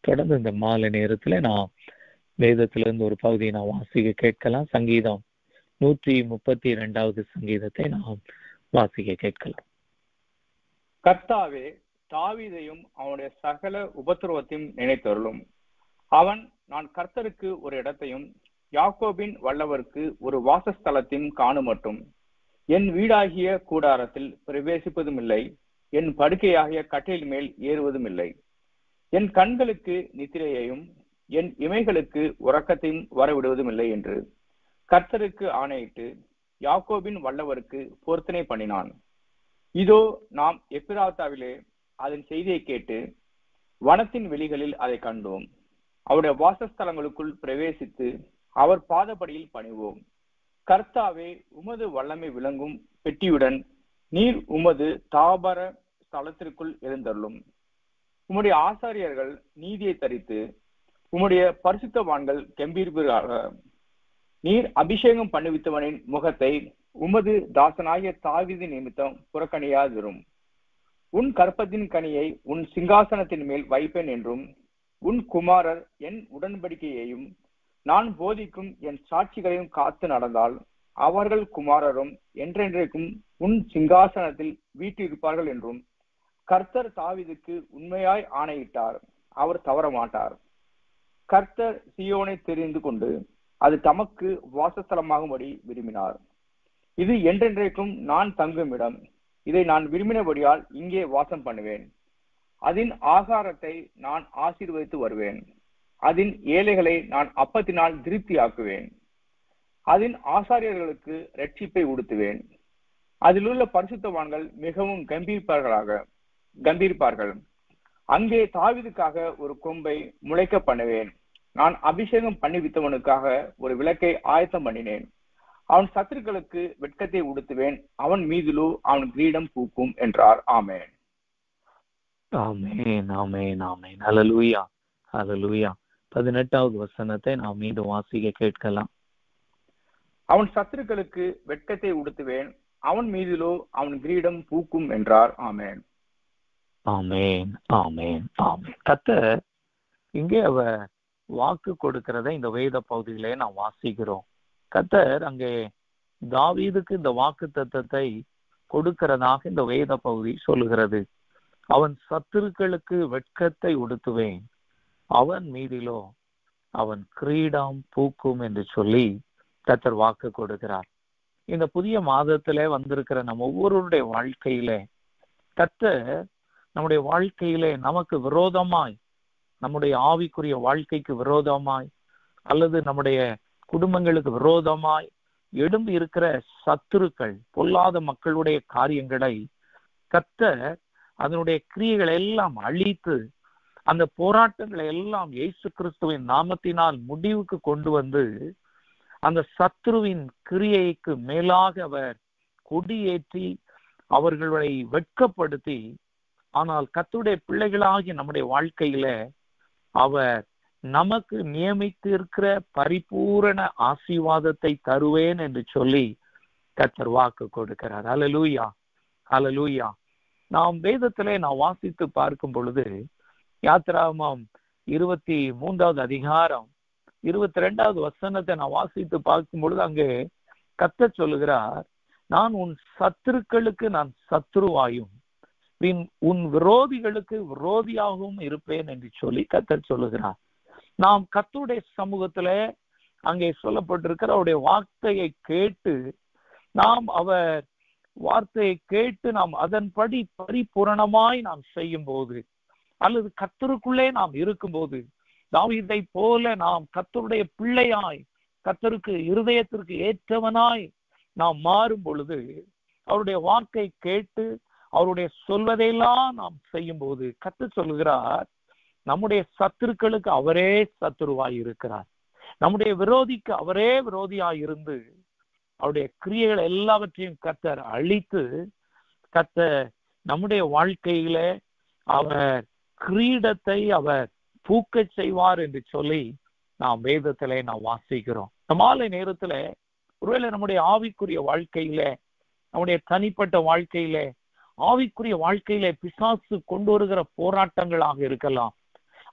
தொடர்ந்து இந்த மாலை நேரத்துல நான் வேதத்திலிருந்து ஒரு பகுதியை நான் வாசிக்க கேட்கலாம் சங்கீதம் நூற்றி முப்பத்தி இரண்டாவது சங்கீதத்தை நாம் வாசிக்க கேட்கலாம் கர்த்தாவே தாவீதையும் அவனுடைய சகல உபத்திரவத்தையும் நினைத்தருளும் அவன் நான் கர்த்தருக்கு ஒரு இடத்தையும் யாக்கோபின் வல்லவருக்கு ஒரு வாசஸ்தலத்தையும் காணுமட்டும் என் வீடாகிய கூடாரத்தில் பிரவேசிப்பதும் இல்லை என் படுக்கையாகிய கட்டில் மேல் ஏறுவதும் இல்லை என் கண்களுக்கு நித்திரையையும் என் இமைகளுக்கு உறக்கத்தையும் வரவிடுவதும் இல்லை என்று கர்த்தருக்கு ஆணையிட்டு யாக்கோபின் வல்லவருக்கு பொருத்தனை பண்ணினான் இதோ நாம் எப்பிராத்தாவிலே அதன் செய்தியை கேட்டு வனத்தின் வெளிகளில் அதை கண்டோம் அவருடைய வாசஸ்தலங்களுக்குள் பிரவேசித்து அவர் பாதப்படியில் பணிவோம் கர்த்தாவே உமது வல்லமை விளங்கும் பெட்டியுடன் நீர் உமது தாபர ஸ்தலத்திற்குள் எழுந்தருளும் உம்முடைய ஆசாரியர்கள் நீதியை தரித்து உம்முடைய பரிசுத்தவான்கள் கம்பீர்பீராக நீர் அபிஷேகம் பண்ணுவித்தவனின் முகத்தை உமது தாசனாகிய தாவிதி நிமித்தம் புறக்கணியாதிரும் உன் கற்பத்தின் கனியை உன் சிங்காசனத்தின் மேல் வைப்பேன் என்றும் உன் குமாரர் என் உடன்படிக்கையையும் நான் போதிக்கும் என் சாட்சிகளையும் காத்து நடந்தால் அவர்கள் குமாரரும் என்றென்றைக்கும் உன் சிங்காசனத்தில் வீட்டிருப்பார்கள் என்றும் கர்த்தர் தாவிதுக்கு உண்மையாய் ஆணையிட்டார் அவர் தவற மாட்டார் கர்த்தர் சியோனை தெரிந்து கொண்டு அது தமக்கு வாசஸ்தலமாகும்படி விரும்பினார் இது என்றென்றைக்கும் நான் தங்கும் இடம் இதை நான் விரும்பினபடியால் இங்கே வாசம் பண்ணுவேன் அதன் ஆகாரத்தை நான் ஆசீர்வதித்து வருவேன் அதன் ஏழைகளை நான் அப்பத்தினால் திருப்தியாக்குவேன் அதன் ஆசாரியர்களுக்கு ரட்சிப்பை உடுத்துவேன் அதிலுள்ள பரிசுத்தவான்கள் மிகவும் கம்பீர்ப்பார்களாக கம்பீர்ப்பார்கள் அங்கே தாவிதுக்காக ஒரு கொம்பை முளைக்க பண்ணுவேன் நான் அபிஷேகம் பண்ணிவித்தவனுக்காக ஒரு விளக்கை ஆயத்தம் பண்ணினேன் அவன் சத்துருக்களுக்கு வெட்கத்தை உடுத்துவேன் அவன் மீதிலோ அவன் கிரீடம் பூக்கும் என்றார் ஆமேன் ஆமேன் ஆமேன் ஆமேன் ஹalleluya ஹalleluya பதினெட்டாவது வசனத்தை நாம் மீண்டும் வாசிக்க கேட்கலாம் அவன் சத்துருக்களுக்கு வெட்கத்தை உடுத்துவேன் அவன் மீதிலோ அவன் கிரீடம் பூக்கும் என்றார் ஆமேன் ஆமேன் ஆமேன் ஆமேன் கத்தர் இங்கே அவ வாக்கு கொடுக்கிறத இந்த வேத பகுதியிலே நாம் வாசிக்கிறோம் கத்தர் அங்கே தாவீதுக்கு இந்த வாக்கு தத்தத்தை கொடுக்கிறதாக இந்த வேத பகுதி சொல்லுகிறது அவன் சத்துருக்களுக்கு வெட்கத்தை உடுத்துவேன் அவன் மீதிலோ அவன் கிரீடம் பூக்கும் என்று சொல்லி கத்தர் வாக்கு கொடுக்கிறார் இந்த புதிய மாதத்திலே வந்திருக்கிற நம்ம ஒவ்வொருடைய வாழ்க்கையிலே கத்தர் நம்முடைய வாழ்க்கையிலே நமக்கு விரோதமாய் நம்முடைய ஆவிக்குரிய வாழ்க்கைக்கு விரோதமாய் அல்லது நம்முடைய குடும்பங்களுக்கு விரோதமாய் எழும்பி இருக்கிற சத்துருக்கள் பொல்லாத மக்களுடைய காரியங்களை கத்த அதனுடைய கிரியைகளை எல்லாம் அழித்து அந்த போராட்டங்களை எல்லாம் இயேசு கிறிஸ்துவின் நாமத்தினால் முடிவுக்கு கொண்டு வந்து அந்த சத்ருவின் கிரியைக்கு மேலாக அவர் கொடியேற்றி அவர்களை வெட்கப்படுத்தி ஆனால் கத்துடைய பிள்ளைகளாகிய நம்முடைய வாழ்க்கையில அவர் நமக்கு நியமித்து இருக்கிற பரிபூரண ஆசீர்வாதத்தை தருவேன் என்று சொல்லி கத்தர் வாக்கு கொடுக்கிறார் அலலூயா அலலூயா நாம் வேதத்திலே நான் வாசித்து பார்க்கும் பொழுது யாத்ராமம் இருபத்தி மூன்றாவது அதிகாரம் இருபத்தி ரெண்டாவது வசனத்தை நான் வாசித்து பார்க்கும் பொழுது அங்கே கத்த சொல்லுகிறார் நான் உன் சத்துருக்களுக்கு நான் சத்ருவாயும் உன் விரோதிகளுக்கு விரோதியாகவும் இருப்பேன் என்று சொல்லி கத்தர் சொல்லுகிறார் நாம் கத்துடைய சமூகத்துல அங்கே சொல்லப்பட்டிருக்கிற அவருடைய வார்த்தையை கேட்டு நாம் அவர் வார்த்தையை கேட்டு நாம் அதன்படி பரிபூரணமாய் நாம் செய்யும் போது அல்லது கத்தருக்குள்ளே நாம் இருக்கும்போது தாவிதை போல நாம் கத்தருடைய பிள்ளையாய் கத்தருக்கு இருதயத்திற்கு ஏற்றவனாய் நாம் மாறும் பொழுது அவருடைய வாக்கை கேட்டு அவருடைய சொல்வதையெல்லாம் நாம் செய்யும் போது கத்து சொல்லுகிறார் நம்முடைய சத்துருக்களுக்கு அவரே சத்துருவாய் இருக்கிறார் நம்முடைய விரோதிக்கு அவரே விரோதியாய் இருந்து அவருடைய கிரியைகள் எல்லாவற்றையும் கத்தர் அழித்து கத்த நம்முடைய வாழ்க்கையில அவர் கிரீடத்தை அவர் பூக்க செய்வார் என்று சொல்லி நாம் வேதத்திலே நாம் வாசிக்கிறோம் இந்த மாலை நேரத்துல ஒருவேளை நம்முடைய ஆவிக்குரிய வாழ்க்கையில நம்முடைய தனிப்பட்ட வாழ்க்கையில ஆவிக்குரிய வாழ்க்கையில பிசாசு கொண்டு வருகிற போராட்டங்களாக இருக்கலாம்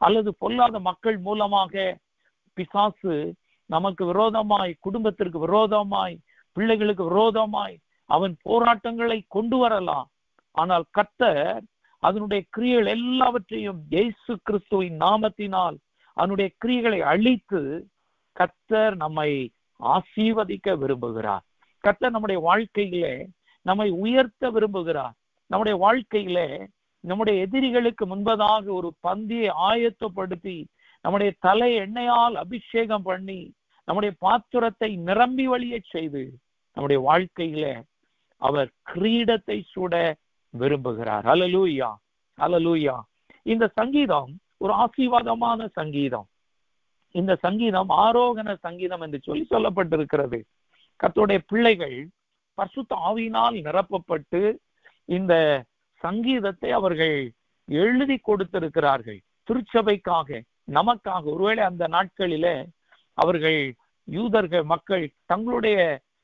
அல்லது பொல்லாத மக்கள் மூலமாக பிசாசு நமக்கு விரோதமாய் குடும்பத்திற்கு விரோதமாய் பிள்ளைகளுக்கு விரோதமாய் அவன் போராட்டங்களை கொண்டு வரலாம் ஆனால் கர்த்தர் அதனுடைய கிரியைகள் எல்லாவற்றையும் இயேசு கிறிஸ்துவின் நாமத்தினால் அதனுடைய கிரியைகளை அழித்து கர்த்தர் நம்மை ஆசீர்வதிக்க விரும்புகிறார் கர்த்தர் நம்முடைய வாழ்க்கையிலே நம்மை உயர்த்த விரும்புகிறார் நம்முடைய வாழ்க்கையிலே நம்முடைய எதிரிகளுக்கு முன்பதாக ஒரு பந்தியை ஆயத்தப்படுத்தி நம்முடைய தலை எண்ணெயால் அபிஷேகம் பண்ணி நம்முடைய பாத்திரத்தை நிரம்பி வழிய செய்து நம்முடைய வாழ்க்கையில அவர் கிரீடத்தை சூட விரும்புகிறார் அலலூயா அலலூயா இந்த சங்கீதம் ஒரு ஆசீர்வாதமான சங்கீதம் இந்த சங்கீதம் ஆரோகண சங்கீதம் என்று சொல்லி சொல்லப்பட்டிருக்கிறது கர்த்தருடைய பிள்ளைகள் பரிசுத்த ஆவியினால் நிரப்பப்பட்டு இந்த சங்கீதத்தை அவர்கள் எழுதி கொடுத்திருக்கிறார்கள் திருச்சபைக்காக நமக்காக ஒருவேளை அந்த நாட்களிலே அவர்கள் யூதர்கள் மக்கள் தங்களுடைய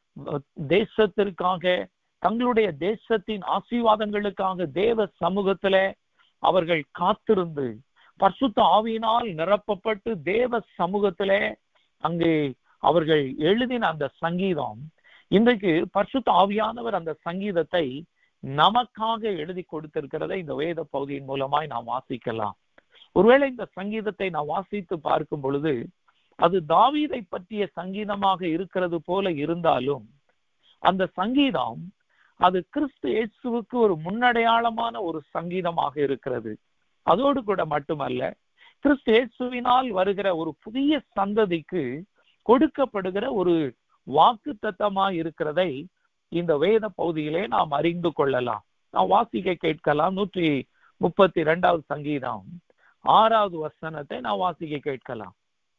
தேசத்திற்காக தங்களுடைய தேசத்தின் ஆசீர்வாதங்களுக்காக தேவ சமூகத்தில அவர்கள் காத்திருந்து பரிசுத்த ஆவியினால் நிரப்பப்பட்டு தேவ சமூகத்தில அங்கு அவர்கள் எழுதின அந்த சங்கீதம் இன்றைக்கு பரிசுத்த ஆவியானவர் அந்த சங்கீதத்தை நமக்காக எழுதி கொடுத்திருக்கிறதை இந்த வேத பகுதியின் மூலமாய் நாம் வாசிக்கலாம் ஒருவேளை இந்த சங்கீதத்தை நாம் வாசித்து பார்க்கும் பொழுது அது தாவீதை பற்றிய சங்கீதமாக இருக்கிறது போல இருந்தாலும் அந்த சங்கீதம் அது கிறிஸ்து இயேசுவுக்கு ஒரு முன்னடையாளமான ஒரு சங்கீதமாக இருக்கிறது அதோடு கூட மட்டுமல்ல கிறிஸ்து இயேசுவினால் வருகிற ஒரு புதிய சந்ததிக்கு கொடுக்கப்படுகிற ஒரு வாக்கு தத்தமாய் இருக்கிறதை இந்த வேத பகுதியிலே நாம் அறிந்து கொள்ளலாம் நாம் வாசிக்க கேட்கலாம் நூற்றி முப்பத்தி இரண்டாவது சங்கீதம் ஆறாவது வசனத்தை நாம் வாசிக்க கேட்கலாம்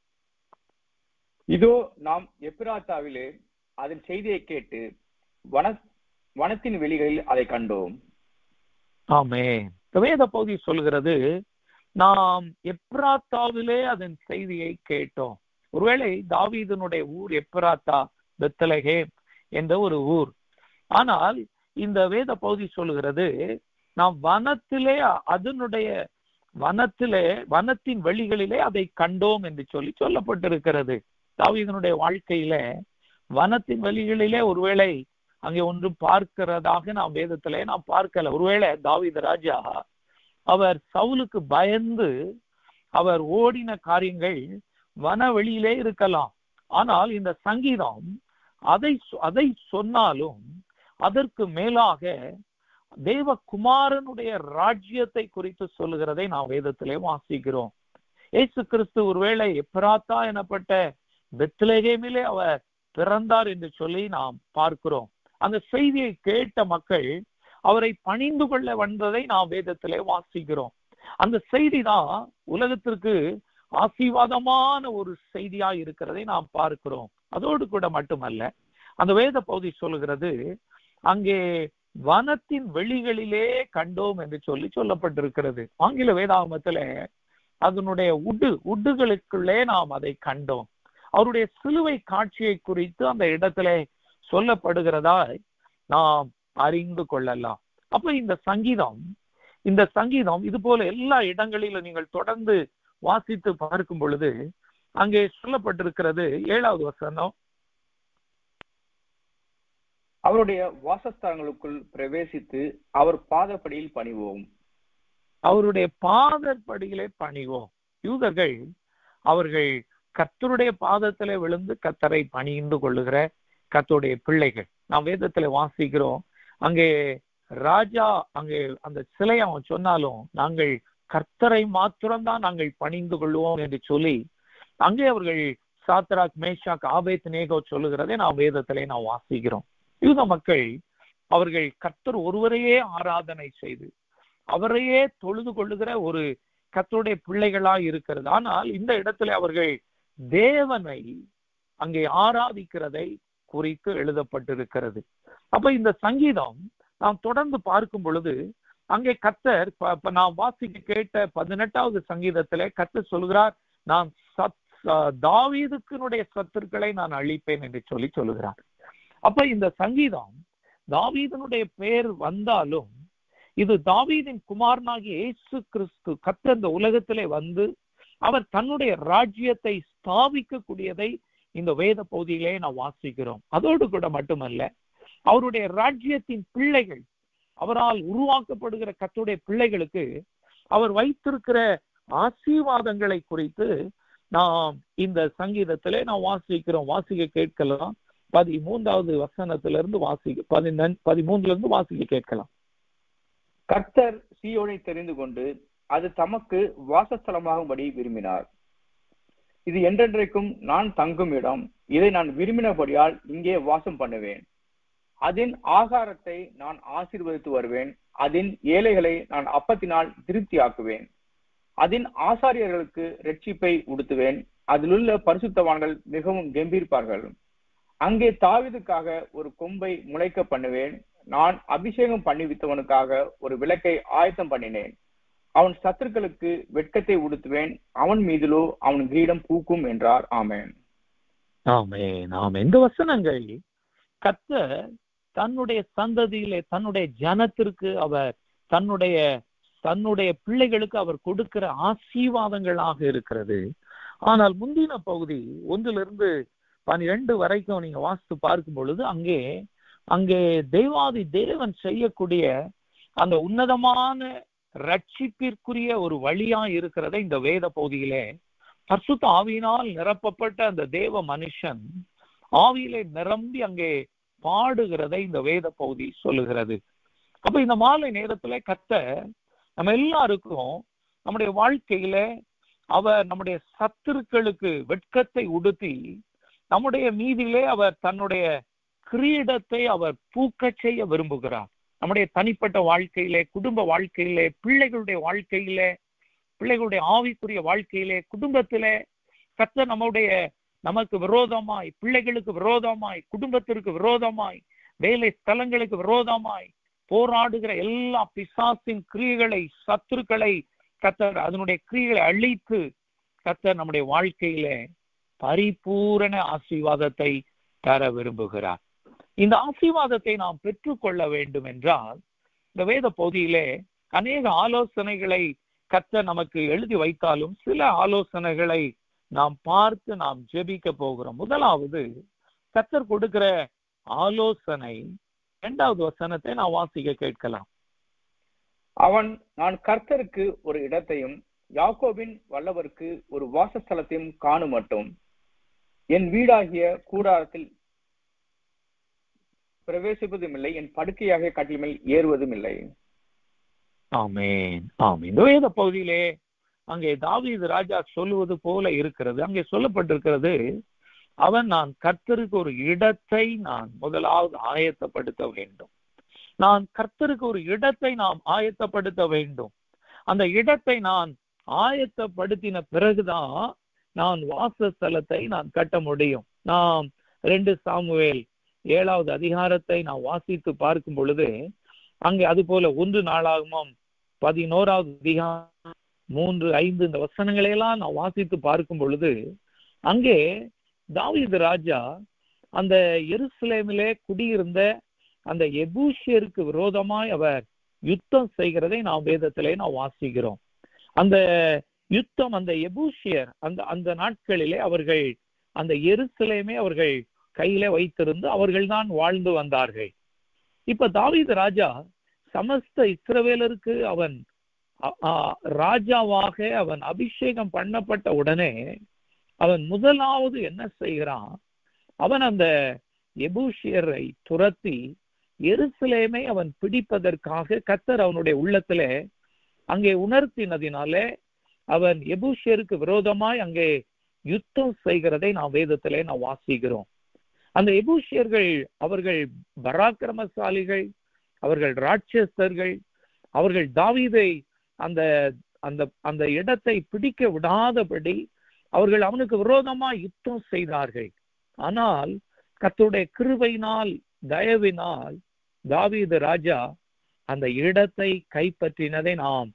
இதோ நாம் எப்பிராத்தாவிலே அதன் செய்தியை கேட்டு வன வனத்தின் வெளிகளில் அதை கண்டோம் ஆமே வேத பகுதி சொல்கிறது நாம் எப்ராத்தாவிலே அதன் செய்தியை கேட்டோம் ஒருவேளை தாவீதனுடைய ஊர் எப்ராத்தா பெத்தலகே என்ற ஒரு ஊர் ஆனால் இந்த வேத பகுதி சொல்லுகிறது நாம் வனத்திலே அதனுடைய வனத்திலே வனத்தின் வழிகளிலே அதை கண்டோம் என்று சொல்லி சொல்லப்பட்டிருக்கிறது தாவீதனுடைய வாழ்க்கையில வனத்தின் வழிகளிலே ஒருவேளை அங்கே ஒன்று பார்க்கிறதாக நாம் வேதத்திலே நாம் பார்க்கல ஒருவேளை தாவீத ராஜா அவர் சவுலுக்கு பயந்து அவர் ஓடின காரியங்கள் வனவெளியிலே இருக்கலாம் ஆனால் இந்த சங்கீதம் அதை அதை சொன்னாலும் அதற்கு மேலாக தேவகுமாரனுடைய ராஜ்யத்தை குறித்து சொல்லுகிறதை நாம் வேதத்திலே வாசிக்கிறோம் ஏசு கிறிஸ்து ஒருவேளை எப்ராத்தா எனப்பட்ட பெத்லகேமிலே அவர் பிறந்தார் என்று சொல்லி நாம் பார்க்கிறோம் அந்த செய்தியை கேட்ட மக்கள் அவரை பணிந்து கொள்ள வந்ததை நாம் வேதத்திலே வாசிக்கிறோம் அந்த செய்தி தான் உலகத்திற்கு ஆசீர்வாதமான ஒரு செய்தியா இருக்கிறதை நாம் பார்க்கிறோம் அதோடு கூட மட்டுமல்ல அந்த வேத பகுதி சொல்லுகிறது அங்கே வனத்தின் வெளிகளிலே கண்டோம் என்று சொல்லி சொல்லப்பட்டிருக்கிறது ஆங்கில வேதாகமத்துல அதனுடைய உடு உடுகளுக்குள்ளே நாம் அதை கண்டோம் அவருடைய சிலுவை காட்சியை குறித்து அந்த இடத்துல சொல்லப்படுகிறதாய் நாம் அறிந்து கொள்ளலாம் அப்ப இந்த சங்கீதம் இந்த சங்கீதம் இது போல எல்லா இடங்களிலும் நீங்கள் தொடர்ந்து வாசித்து பார்க்கும் பொழுது அங்கே சொல்லப்பட்டிருக்கிறது ஏழாவது வசனம் அவருடைய வாசஸ்தலங்களுக்குள் பிரவேசித்து அவர் பாதப்படியில் பணிவோம் அவருடைய பாதப்படியிலே பணிவோம் யூதர்கள் அவர்கள் கத்தருடைய பாதத்திலே விழுந்து கத்தரை பணிந்து கொள்ளுகிற கத்தருடைய பிள்ளைகள் நாம் வேதத்துல வாசிக்கிறோம் அங்கே ராஜா அங்கே அந்த சிலை அவன் சொன்னாலும் நாங்கள் கர்த்தரை மாத்திரம்தான் நாங்கள் பணிந்து கொள்வோம் என்று சொல்லி அங்கே அவர்கள் சாத்ராக் மேஷாக் ஆபேத் நேகோ சொல்லுகிறதை நாம் வேதத்திலே நாம் வாசிக்கிறோம் யூத மக்கள் அவர்கள் கர்த்தர் ஒருவரையே ஆராதனை செய்து அவரையே தொழுது கொள்ளுகிற ஒரு கத்தருடைய பிள்ளைகளா இருக்கிறது ஆனால் இந்த இடத்துல அவர்கள் தேவனை அங்கே ஆராதிக்கிறதை குறித்து எழுதப்பட்டிருக்கிறது அப்ப இந்த சங்கீதம் நாம் தொடர்ந்து பார்க்கும் பொழுது அங்கே கத்தர் நாம் வாசிக்க கேட்ட பதினெட்டாவது சங்கீதத்திலே கத்தர் சொல்கிறார் நான் சத் தாவீதுக்கினுடைய சத்துருக்களை நான் அழிப்பேன் என்று சொல்லி சொல்லுகிறார் அப்ப இந்த சங்கீதம் தாவீதனுடைய பெயர் வந்தாலும் இது தாவீதின் குமாரனாகிய இயேசு கிறிஸ்து கத்த இந்த உலகத்திலே வந்து அவர் தன்னுடைய ராஜ்யத்தை ஸ்தாபிக்கக்கூடியதை இந்த வேத பகுதியிலே நாம் வாசிக்கிறோம் அதோடு கூட மட்டுமல்ல அவருடைய ராஜ்யத்தின் பிள்ளைகள் அவரால் உருவாக்கப்படுகிற கத்துடைய பிள்ளைகளுக்கு அவர் வைத்திருக்கிற ஆசீர்வாதங்களை குறித்து நாம் இந்த சங்கீதத்திலே நாம் வாசிக்கிறோம் வாசிக்க கேட்கலாம் பதிமூன்றாவது வசனத்திலிருந்து வாசிக்க பதினன் பதிமூன்றுல இருந்து வாசிக்க கேட்கலாம் கர்த்தர் சீயோனை தெரிந்து கொண்டு அது தமக்கு வாசஸ்தலமாகும்படி விரும்பினார் இது என்றென்றைக்கும் நான் தங்கும் இடம் இதை நான் விரும்பினபடியால் இங்கே வாசம் பண்ணுவேன் அதன் ஆகாரத்தை நான் ஆசீர்வதித்து வருவேன் அதன் ஏழைகளை நான் அப்பத்தினால் திருப்தியாக்குவேன் அதன் ஆசாரியர்களுக்கு ரட்சிப்பை உடுத்துவேன் அதிலுள்ள பரிசுத்தவான்கள் மிகவும் கம்பீர்ப்பார்கள் அங்கே தாவிதுக்காக ஒரு கொம்பை முளைக்க பண்ணுவேன் நான் அபிஷேகம் பண்ணிவித்தவனுக்காக ஒரு விளக்கை ஆயத்தம் பண்ணினேன் அவன் சத்துருக்களுக்கு வெட்கத்தை உடுத்துவேன் அவன் மீதிலோ அவன் கிரீடம் பூக்கும் என்றார் ஆமேன் ஆமென் ஆமென் இந்த வசனங்கள் கர்த்தர் தன்னுடைய சந்ததியிலே தன்னுடைய ஜனத்திற்கு அவர் தன்னுடைய தன்னுடைய பிள்ளைகளுக்கு அவர் கொடுக்கிற ஆசீர்வாதங்களாக இருக்கிறது ஆனால் முந்தின பகுதி ஒன்றிலிருந்து பனிரெண்டு வரைக்கும் நீங்க வாசித்து பார்க்கும் பொழுது அங்கே அங்கே தெய்வாதி தேவன் செய்யக்கூடிய அந்த உன்னதமான ரட்சிப்பிற்குரிய ஒரு வழியா இருக்கிறத இந்த வேத பகுதியிலே பரிசுத்த ஆவியினால் நிரப்பப்பட்ட அந்த தேவ மனுஷன் ஆவியிலே நிரம்பி அங்கே பாடுகிறதை இந்த வேத பகுதி சொல்லுகிறது அப்ப இந்த மாலை நேரத்துல கத்த நம்ம எல்லாருக்கும் நம்முடைய வாழ்க்கையில அவர் நம்முடைய சத்துருக்களுக்கு வெட்கத்தை உடுத்தி நம்முடைய மீதிலே அவர் தன்னுடைய கிரீடத்தை அவர் பூக்கச் செய்ய விரும்புகிறார் நம்முடைய தனிப்பட்ட வாழ்க்கையிலே குடும்ப வாழ்க்கையிலே பிள்ளைகளுடைய வாழ்க்கையிலே பிள்ளைகளுடைய ஆவிக்குரிய வாழ்க்கையிலே குடும்பத்திலே கத்த நம்முடைய நமக்கு விரோதமாய் பிள்ளைகளுக்கு விரோதமாய் குடும்பத்திற்கு விரோதமாய் வேலை ஸ்தலங்களுக்கு விரோதமாய் போராடுகிற எல்லா பிசாசின் கிரியைகளை சத்துருக்களை கத்தர் அதனுடைய கிரியைகளை அழித்து கத்தர் நம்முடைய வாழ்க்கையில பரிபூரண ஆசீர்வாதத்தை தர விரும்புகிறார் இந்த ஆசீர்வாதத்தை நாம் பெற்றுக்கொள்ள வேண்டும் என்றால் இந்த வேத பகுதியிலே அநேக ஆலோசனைகளை கத்த நமக்கு எழுதி வைத்தாலும் சில ஆலோசனைகளை நாம் பார்த்து நாம் ஜெபிக்க போகிறோம் முதலாவது கத்தர் கொடுக்கிற ஆலோசனை இரண்டாவது வசனத்தை நான் வாசிக்க கேட்கலாம் அவன் நான் கர்த்தருக்கு ஒரு இடத்தையும் யாக்கோபின் வல்லவருக்கு ஒரு வாசஸ்தலத்தையும் காணும் மட்டும் என் வீடாகிய கூடாரத்தில் பிரவேசிப்பதும் இல்லை என் படுக்கையாக கட்டில் மேல் ஏறுவதும் இல்லை ஆமேன் ஆமீன் இந்த வேத பகுதியிலே அங்கே தாவீது ராஜா சொல்லுவது போல இருக்கிறது அங்கே சொல்லப்பட்டிருக்கிறது அவன் நான் கர்த்தருக்கு ஒரு இடத்தை நான் முதலாவது ஆயத்தப்படுத்த வேண்டும் நான் கர்த்தருக்கு ஒரு இடத்தை நாம் ஆயத்தப்படுத்த வேண்டும் அந்த இடத்தை நான் ஆயத்தப்படுத்தின பிறகுதான் நான் வாசஸ்தலத்தை நான் கட்ட முடியும் நாம் ரெண்டு சாமுவேல் ஏழாவது அதிகாரத்தை நான் வாசித்து பார்க்கும் பொழுது அங்கே அது போல ஒன்று நாளாகமும் பதினோராவது அதிகாரம் மூன்று ஐந்து இந்த வசனங்களை எல்லாம் நான் வாசித்து பார்க்கும் பொழுது அங்கே தாவீது ராஜா அந்த எருசலேமிலே குடியிருந்த அந்த எபூஷியருக்கு விரோதமாய் அவர் யுத்தம் செய்கிறதை நாம் வேதத்திலே நாம் வாசிக்கிறோம் அந்த யுத்தம் அந்த எபூஷியர் அந்த அந்த நாட்களிலே அவர்கள் அந்த எருசலேமே அவர்கள் கையில வைத்திருந்து அவர்கள் தான் வாழ்ந்து வந்தார்கள் இப்ப தாவீது ராஜா சமஸ்த இஸ்ரவேலருக்கு அவன் ராஜாவாக அவன் அபிஷேகம் பண்ணப்பட்ட உடனே அவன் முதலாவது என்ன செய்கிறான் அவன் அந்த எபூஷியரை துரத்தி எருசலேமை அவன் பிடிப்பதற்காக கத்தர் அவனுடைய உள்ளத்துல அங்கே உணர்த்தினதினாலே அவன் எபூஷியருக்கு விரோதமாய் அங்கே யுத்தம் செய்கிறதை நாம் வேதத்திலே நாம் வாசிக்கிறோம் அந்த எபூஷியர்கள் அவர்கள் பராக்கிரமசாலிகள் அவர்கள் ராட்சஸ்தர்கள் அவர்கள் தாவீதை அந்த அந்த அந்த இடத்தை பிடிக்க விடாதபடி அவர்கள் அவனுக்கு விரோதமா யுத்தம் செய்தார்கள் ஆனால் கத்துடைய கிருபையினால் தயவினால் தாவீது ராஜா அந்த இடத்தை கைப்பற்றினதை நாம்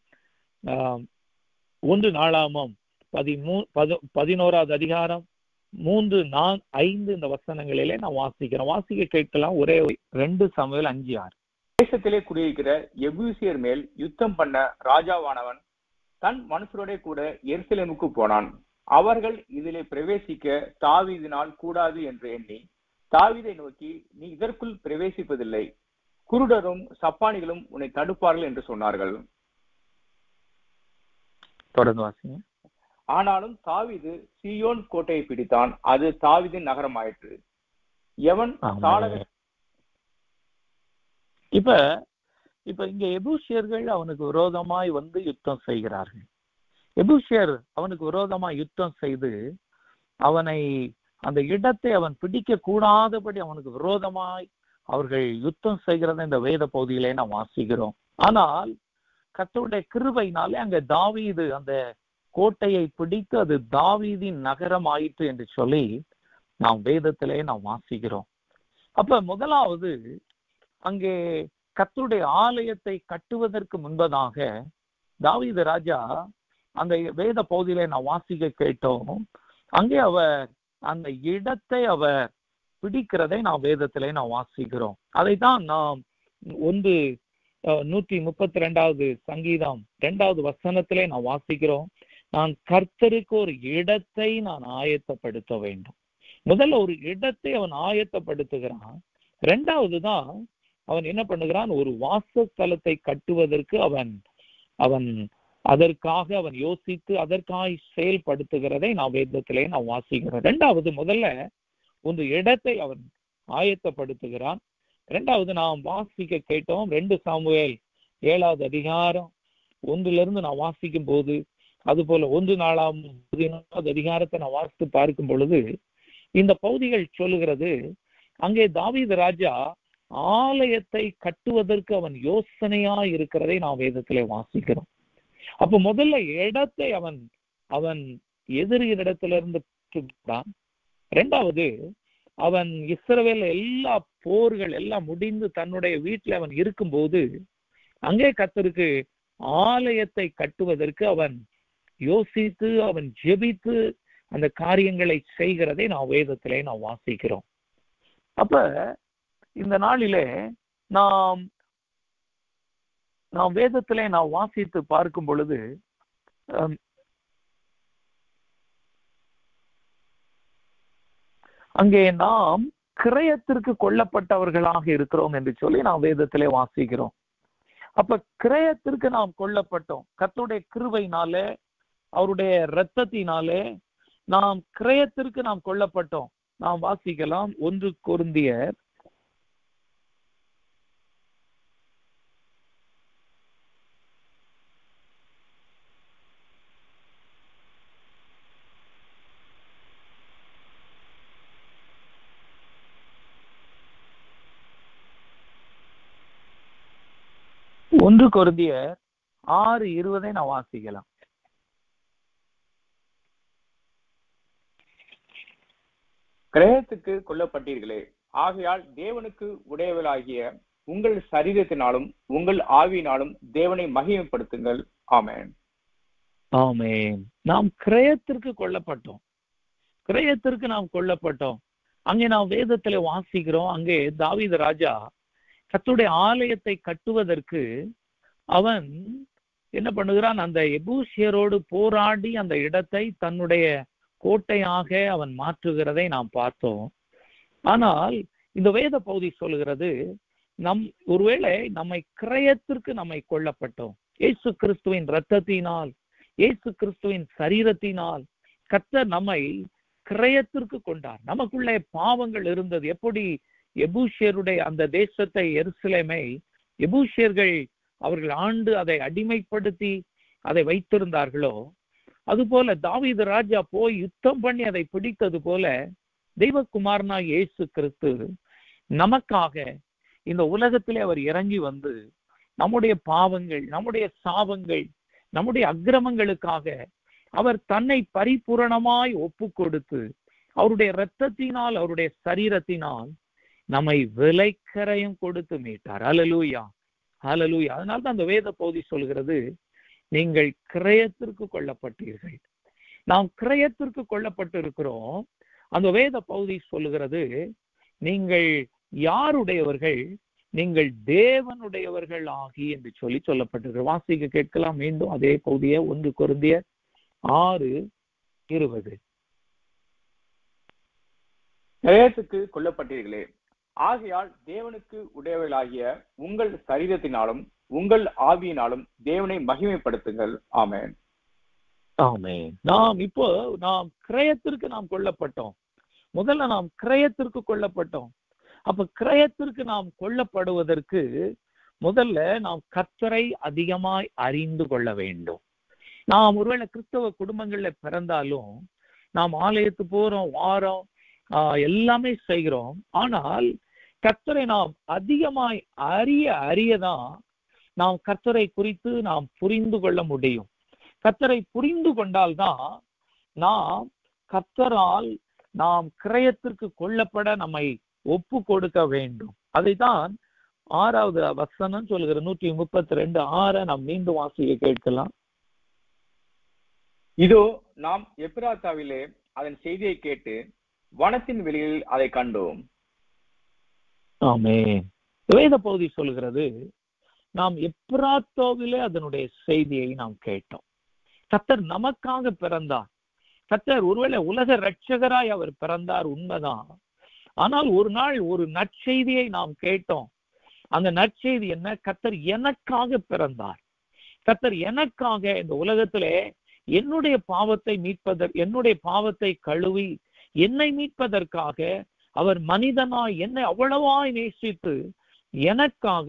ஒன்று நாளாமம் பதிமூ பத பதினோராவது அதிகாரம் மூன்று நான் ஐந்து இந்த வசனங்களிலே நான் வாசிக்கிறேன் வாசிக்க கேட்கலாம் ஒரே ரெண்டு சமையல் அஞ்சு ஆறு தேசத்திலே குடியிருக்கிற எபூசியர் மேல் யுத்தம் பண்ண ராஜாவானவன் தன் மனுஷரோட கூட எருசலேமுக்கு போனான் அவர்கள் இதிலே பிரவேசிக்க தாவீதினால் கூடாது என்று எண்ணி தாவீதை நோக்கி நீ இதற்குள் பிரவேசிப்பதில்லை குருடரும் சப்பானிகளும் உன்னை தடுப்பார்கள் என்று சொன்னார்கள் தொடர்ந்து வாசிங்க ஆனாலும் தாவீது சீயோன் கோட்டையை பிடித்தான் அது தாவீதின் நகரம் ஆயிற்று எவன் ஆமென். சாளக இப்ப இப்ப இங்க எபூசியர்கள் அவனுக்கு விரோதமாய் வந்து யுத்தம் செய்கிறார்கள் எபூசியர் அவனுக்கு விரோதமாய் யுத்தம் செய்து அவனை அந்த இடத்தை அவன் பிடிக்க கூடாதபடி அவனுக்கு விரோதமாய் அவர்கள் யுத்தம் செய்கிறத இந்த வேத பகுதியிலே நாம் வாசிக்கிறோம் ஆனால் கர்த்தருடைய கிருபையினாலே அங்க தாவீது அந்த கோட்டையை பிடித்து அது தாவீதின் நகரம் ஆயிற்று என்று சொல்லி நாம் வேதத்திலே நாம் வாசிக்கிறோம் அப்ப முதலாவது அங்கே கர்த்தருடைய ஆலயத்தை கட்டுவதற்கு முன்பதாக தாவீது ராஜா அந்த வேத பகுதியிலே நான் வாசிக்க கேட்டோம் அங்கே அவர் அந்த இடத்தை அவர் பிடிக்கிறதை நாம் வேதத்திலே நாம் வாசிக்கிறோம் அதைத்தான் நாம் ஒன்று அஹ், நூற்றி முப்பத்தி ரெண்டாவது சங்கீதம் இரண்டாவது வசனத்திலே நான் வாசிக்கிறோம் நான் கர்த்தருக்கு ஒரு இடத்தை நான் ஆயத்தப்படுத்த வேண்டும் முதல்ல ஒரு இடத்தை அவன் ஆயத்தப்படுத்துகிறான் ரெண்டாவது தான் அவன் என்ன பண்ணுகிறான் ஒரு வாசஸ்தலத்தை கட்டுவதற்கு அவன் அவன் அதற்காக அவன் யோசித்து அதற்காக செயல்படுத்துகிறதை நான் வேதத்திலே நான் வாசிக்கிறோம் ரெண்டாவது முதல்ல ஒரு இடத்தை அவன் ஆயத்தப்படுத்துகிறான் ரெண்டாவது நாம் வாசிக்க கேட்டோம் ரெண்டு சாமுவேல் ஏழாவது அதிகாரம் ஒன்றிலிருந்து நான் வாசிக்கும் போது அது போல ஒன்று நாலாம் பதினொன்றாவது அதிகாரத்தை நான் வாசித்து பார்க்கும் பொழுது இந்த பகுதிகள் சொல்லுகிறது அங்கே தாவீது ராஜா ஆலயத்தை கட்டுவதற்கு அவன் யோசனையா இருக்கிறதை நாம் வேதத்திலே வாசிக்கிறோம் அப்ப முதல்ல இடத்தை அவன் அவன் எதிரியின் இடத்திலிருந்து பெற்றுவிட்டான் ரெண்டாவது அவன் இஸ்ரவேல் எல்லா போர்கள் எல்லாம் முடிந்து தன்னுடைய வீட்டில் அவன் இருக்கும்போது அங்கே கத்தருக்கு ஆலயத்தை கட்டுவதற்கு அவன் யோசித்து அவன் ஜெபித்து அந்த காரியங்களை செய்கிறதை நாம் வேதத்திலே நாம் வாசிக்கிறோம் அப்ப இந்த நாளிலே நாம் நாம் வேதத்திலே நாம் வாசித்து பார்க்கும் பொழுது அம், அங்கே நாம் கிரயத்திற்கு கொல்லப்பட்டவர்களாக இருக்கிறோம் என்று சொல்லி நாம் வேதத்திலே வாசிக்கிறோம் அப்ப கிரயத்திற்கு நாம் கொல்லப்பட்டோம் கர்த்தருடைய கிருபையினாலே அவருடைய இரத்தத்தினாலே நாம் கிரயத்திற்கு நாம் கொல்லப்பட்டோம் நாம் வாசிக்கலாம் ஒன்று கொருந்தியர் ஒன்று கொருந்தியர் ஆறு இருபதை நான் வாசிக்கலாம் கிரகத்துக்கு கொல்லப்பட்டீர்களே ஆகையால் தேவனுக்கு உடையவளாகிய உங்கள் சரீரத்தினாலும் உங்கள் ஆவியினாலும் தேவனை மகிமைப்படுத்துங்கள் ஆமென் ஆமென் நாம் கிரயத்திற்கு கொல்லப்பட்டோம் கிரயத்திற்கு நாம் கொல்லப்பட்டோம் அங்கே நாம் வேதத்திலே வாசிக்கிறோம் அங்கே தாவீது ராஜா கர்த்தருடைய ஆலயத்தை கட்டுவதற்கு அவன் என்ன பண்ணுகிறான் அந்த எபூசியரோடு போராடி அந்த இடத்தை தன்னுடைய கோட்டையாக அவன் மாற்றுகிறதை நாம் பார்த்தோம் ஆனால் இந்த வேத பகுதி சொல்லுகிறது நம் ஒருவேளை நம்மை கிரயத்திற்கு நம்மை கொல்லப்பட்டோம் இயேசு கிறிஸ்துவின் இரத்தத்தினால் இயேசு கிறிஸ்துவின் சரீரத்தினால் கர்த்தர் நம்மை கிரயத்திற்கு கொண்டார் நமக்குள்ளே பாவங்கள் இருந்தது எப்படி எபூஷியருடைய அந்த தேசத்தை எருசலேமை எபூஷியர்கள் அவர்கள் ஆண்டு அதை அடிமைப்படுத்தி அதை வைத்திருந்தார்களோ அதுபோல தாவீது ராஜா போய் யுத்தம் பண்ணி அதை பிடித்தது போல தெய்வகுமாரனா இயேசு கிறிஸ்து நமக்காக இந்த உலகத்திலே அவர் இறங்கி வந்து நம்முடைய பாவங்கள் நம்முடைய சாபங்கள் நம்முடைய அக்கிரமங்களுக்காக அவர் தன்னை பரிபூரணமாய் ஒப்பு கொடுத்து அவருடைய இரத்தத்தினால் அவருடைய சரீரத்தினால் நம்மை விலைக்கரையும் கொடுத்து மீட்டார் அலலூயா அலலூயா அதனால தான் அந்த வேத பகுதி சொல்கிறது நீங்கள் கிரயத்திற்கு கொல்லப்பட்டீர்கள் நாம் கிரயத்திற்கு கொல்லப்பட்டு இருக்கிறோம் அந்த வேத பகுதி சொல்லுகிறது நீங்கள் யாருடையவர்கள் நீங்கள் தேவனுடையவர்கள் ஆகி என்று சொல்லி சொல்லப்பட்டிருக்கு வாசிக்க கேட்கலாம் மீண்டும் அதே பகுதியை ஒன்று குருந்திய ஆறு இருபது கிரயத்துக்கு கொல்லப்பட்டீர்களே ஆகையால் தேவனுக்கு உடையவர்களாகிய உங்கள் சரீரத்தினாலும் உங்கள் ஆவியினாலும் தேவனை மகிமைப்படுத்துங்கள் ஆமென் ஆமே நாம் இப்போ நாம் கிரயத்திற்கு நாம் கொல்லப்பட்டோம் முதல்ல நாம் கிரயத்திற்கு கொல்லப்பட்டோம் அப்ப கிரயத்திற்கு நாம் கொல்லப்படுவதற்கு முதல்ல நாம் கத்தரை அதிகமாய் அறிந்து கொள்ள வேண்டும் நாம் ஒருவேளை கிறிஸ்தவ குடும்பங்கள்ல பிறந்தாலும் நாம் ஆலயத்து போறோம் வாரம் ஆஹ் எல்லாமே செய்கிறோம் ஆனால் கர்த்தரை நாம் அதிகமாய் அறிய அறியதான் நாம் கர்த்தரை குறித்து நாம் புரிந்து கொள்ள முடியும் கர்த்தரை புரிந்து கொண்டால்தான் நாம் கர்த்தரால் நாம் கிரயத்திற்கு கொல்லப்பட நம்மை ஒப்பு கொடுக்க வேண்டும் அதைத்தான் ஆறாவது வசனம் சொல்லுகிற நூற்றி முப்பத்தி ரெண்டு ஆற நாம் மீண்டும் வாசிக்க கேட்கலாம் இதோ நாம் எப்ராத்தாவிலே அதன் செய்தியை கேட்டு வனத்தின் வெளியில் அதை கண்டோம் ஆமே வேத பகுதி சொல்கிறது நாம் எப்ராத்தோவிலே அதனுடைய செய்தியை நாம் கேட்டோம் கத்தர் நமக்காக பிறந்தார் கத்தர் ஒருவேளை உலக ரட்சகராய் அவர் பிறந்தார் உண்மைதான் ஆனால் ஒரு நாள் ஒரு நற்செய்தியை நாம் கேட்டோம் அந்த நற்செய்தி என்ன கத்தர் எனக்காக பிறந்தார் கத்தர் எனக்காக இந்த உலகத்திலே என்னுடைய பாவத்தை மீட்பதற் என்னுடைய பாவத்தை கழுவி என்னை மீட்பதற்காக அவர் மனிதனாய் என்னை அவ்வளவாய் நேசித்து எனக்காக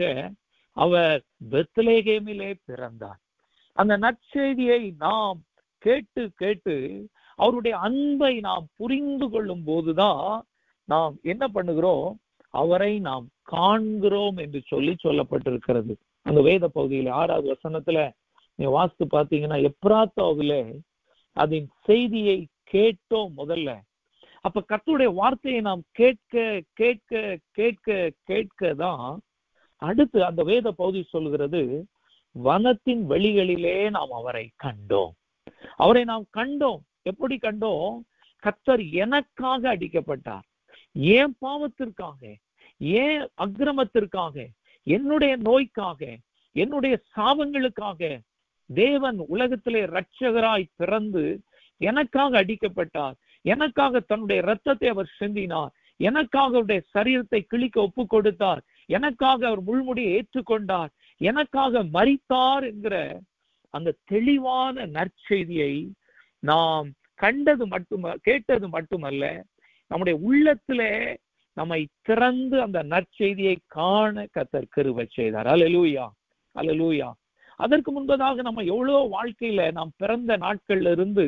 அவர் பெத்லேகேமிலே பிறந்தார் அந்த நற்செய்தியை நாம் கேட்டு கேட்டு அவருடைய அன்பை நாம் புரிந்து கொள்ளும் போதுதான் நாம் என்ன பண்ணுகிறோம் அவரை நாம் காண்கிறோம் என்று சொல்லி சொல்லப்பட்டிருக்கிறது அந்த வேத பகுதியில ஆறாவது வசனத்துல நீ வாஸ்து பாத்தீங்கன்னா எப்ராத்தாவிலே அதன் செய்தியை கேட்டோம் முதல்ல அப்ப கர்த்தருடைய வார்த்தையை நாம் கேட்க கேட்க கேட்க கேட்க தான் அடுத்து அந்த வேத பகுதி சொல்கிறது வனத்தின் வெளிகளிலே நாம் அவரை கண்டோம் அவரை நாம் கண்டோம் எப்படி கண்டோம் கர்த்தர் எனக்காக அடிக்கப்பட்டார் ஏன் பாவத்திற்காக ஏன் அக்கிரமத்திற்காக என்னுடைய நோய்க்காக என்னுடைய சாபங்களுக்காக தேவன் உலகத்திலே இரட்சகராய் பிறந்து எனக்காக அடிக்கப்பட்டார் எனக்காக தன்னுடைய இரத்தத்தை அவர் சிந்தினார் எனக்காக அவருடைய சரீரத்தை கிழிக்க ஒப்பு கொடுத்தார் எனக்காக அவர் முள்முடியை ஏற்றுக்கொண்டார் எனக்காக மறித்தார் என்கிற அந்த தெளிவான நற்செய்தியை நாம் கண்டது மட்டும கேட்டது மட்டுமல்ல நம்முடைய உள்ளத்திலே நம்மை திறந்து அந்த நற்செய்தியை காண கத்தர் கிருபை செய்தார் அலலூயா அலலூயா அதற்கு முன்பதாக நம்ம எவ்வளவு வாழ்க்கையில நாம் பிறந்த நாட்கள்ல இருந்து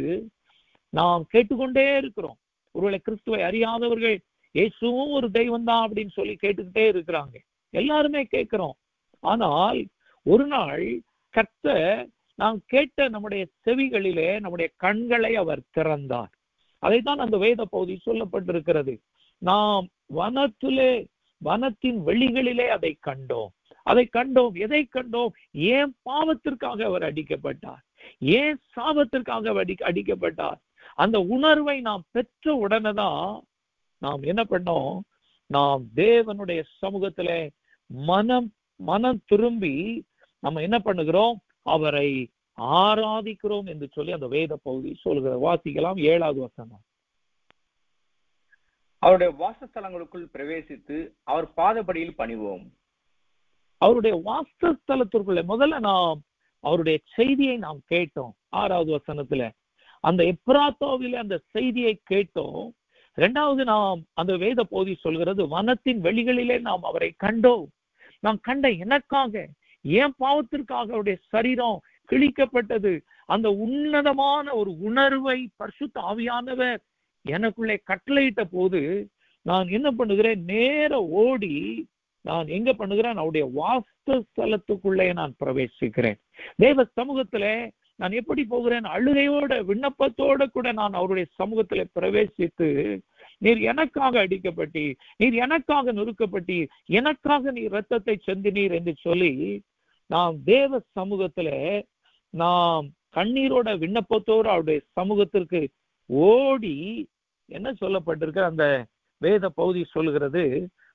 நாம் கேட்டுக்கொண்டே இருக்கிறோம் ஒருவேளை கிறிஸ்துவை அறியாதவர்கள் இயேசுவும் ஒரு தெய்வம் தான் அப்படின்னு சொல்லி கேட்டுக்கிட்டே இருக்கிறாங்க எல்லாருமே கேட்கிறோம் ஆனால் ஒரு நாள் கர்த்த நாம் கேட்ட நம்முடைய செவிகளிலே நம்முடைய கண்களை அவர் திறந்தார் அதைத்தான் அந்த வேத பகுதி சொல்லப்பட்டிருக்கிறது நாம் வனத்திலே வனத்தின் வெளிகளிலே அதை கண்டோம் அதை கண்டோம் எதை கண்டோம் ஏன் பாவத்திற்காக அவர் அடிக்கப்பட்டார் ஏன் சாபத்திற்காக அவர் அடி அடிக்கப்பட்டார் அந்த உணர்வை நாம் பெற்ற உடனே தான் நாம் என்ன பண்ணோம் நாம் தேவனுடைய சமூகத்துல மனம் மனம் திரும்பி நம்ம என்ன பண்ணுகிறோம் அவரை ஆராதிக்கிறோம் என்று சொல்லி அந்த வேத பகுதி சொல்கிற வாசிக்கலாம் ஏழாவது வசனம் அவருடைய வாசஸ்தலங்களுக்குள் பிரவேசித்து அவர் பாதபடியில் பணிவோம் அவருடைய வாசஸ்தலத்திற்குள்ள முதல்ல நாம் அவருடைய செய்தியை நாம் கேட்டோம் ஆறாவது வசனத்துல அந்த எப்ராத்தோவில அந்த செய்தியை கேட்டோம் இரண்டாவது நாம் அந்த வேத போதி சொல்கிறது வனத்தின் வெளிகளிலே நாம் அவரை கண்டோம் நாம் கண்ட எனக்காக ஏன் பாவத்திற்காக அவருடைய சரீரம் கிழிக்கப்பட்டது அந்த உன்னதமான ஒரு உணர்வை பரிசுத்த ஆவியானவர் எனக்குள்ளே கட்டளையிட்ட போது நான் என்ன பண்ணுகிறேன் நேர ஓடி நான் எங்க பண்ணுகிறேன் அவருடைய வாஸ்து ஸ்தலத்துக்குள்ளே நான் பிரவேசிக்கிறேன் தேவ சமூகத்துல நான் எப்படி போகிறேன் அழுகையோட விண்ணப்பத்தோட கூட நான் அவருடைய சமூகத்துல பிரவேசித்து நீர் எனக்காக அடிக்கப்பட்டி நீர் எனக்காக நொறுக்கப்பட்டி எனக்காக நீர் ரத்தத்தை செந்தினீர் என்று சொல்லி நாம் தேவ சமூகத்துல நாம் கண்ணீரோட விண்ணப்பத்தோடு அவருடைய சமூகத்திற்கு ஓடி என்ன சொல்லப்பட்டிருக்க அந்த வேத பகுதி சொல்லுகிறது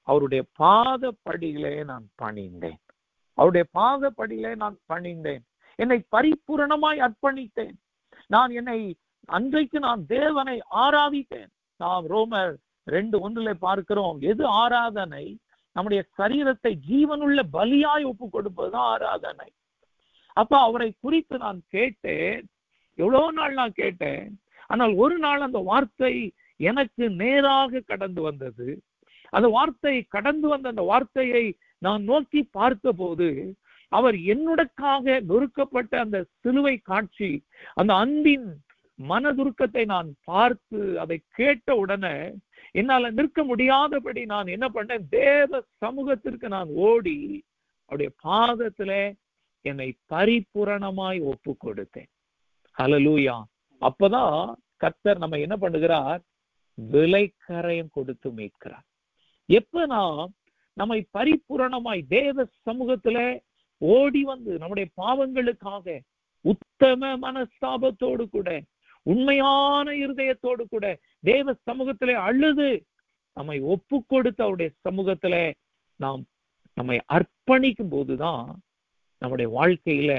அவருடைய பாதப்படியிலே நான் பணிந்தேன் அவருடைய பாதப்படியிலே நான் பணிந்தேன் என்னை பரிபூரணமாய் அர்ப்பணித்தேன் நான் என்னை அன்றைக்கு நான் தேவனை ஆராதித்தேன் நாம் ரோமர் ரெண்டு ஒன்றுல பார்க்கிறோம் எது ஆராதனை நம்முடைய சரீரத்தை ஜீவனுள்ள பலியாய் ஒப்பு கொடுப்பதுதான் ஆராதனை அப்ப அவரை குறித்து நான் கேட்டேன் எவ்வளவு நாள் நான் கேட்டேன் ஆனால் ஒரு நாள் அந்த வார்த்தை எனக்கு நேராக கடந்து வந்தது அந்த வார்த்தை கடந்து வந்த அந்த வார்த்தையை நான் நோக்கி பார்த்த போது அவர் என்னுடக்காக நொறுக்கப்பட்ட அந்த சிலுவை காட்சி அந்த அன்பின் மனதுருக்கத்தை நான் பார்த்து அதை கேட்ட உடனே என்னால நிற்க முடியாதபடி நான் என்ன பண்ணேன் தேவ சமூகத்திற்கு நான் ஓடி அவருடைய பாதத்துல என்னை பரிபூரணமாய் ஒப்பு கொடுத்தேன் ஹலலூயா அப்பதான் கர்த்தர் நம்ம என்ன பண்ணுகிறார் விலைக்கரையும் கொடுத்து மீட்கிறார் எப்ப நாம் நம்மை பரிபூரணமாய் தேவ சமூகத்துல ஓடி வந்து நம்முடைய பாவங்களுக்காக உத்தம மனஸ்தாபத்தோடு கூட உண்மையான இருதயத்தோடு கூட தேவ சமூகத்திலே அழுது நம்மை ஒப்பு கொடுத்த அவருடைய சமூகத்துல நாம் நம்மை அர்ப்பணிக்கும் போதுதான் நம்முடைய வாழ்க்கையில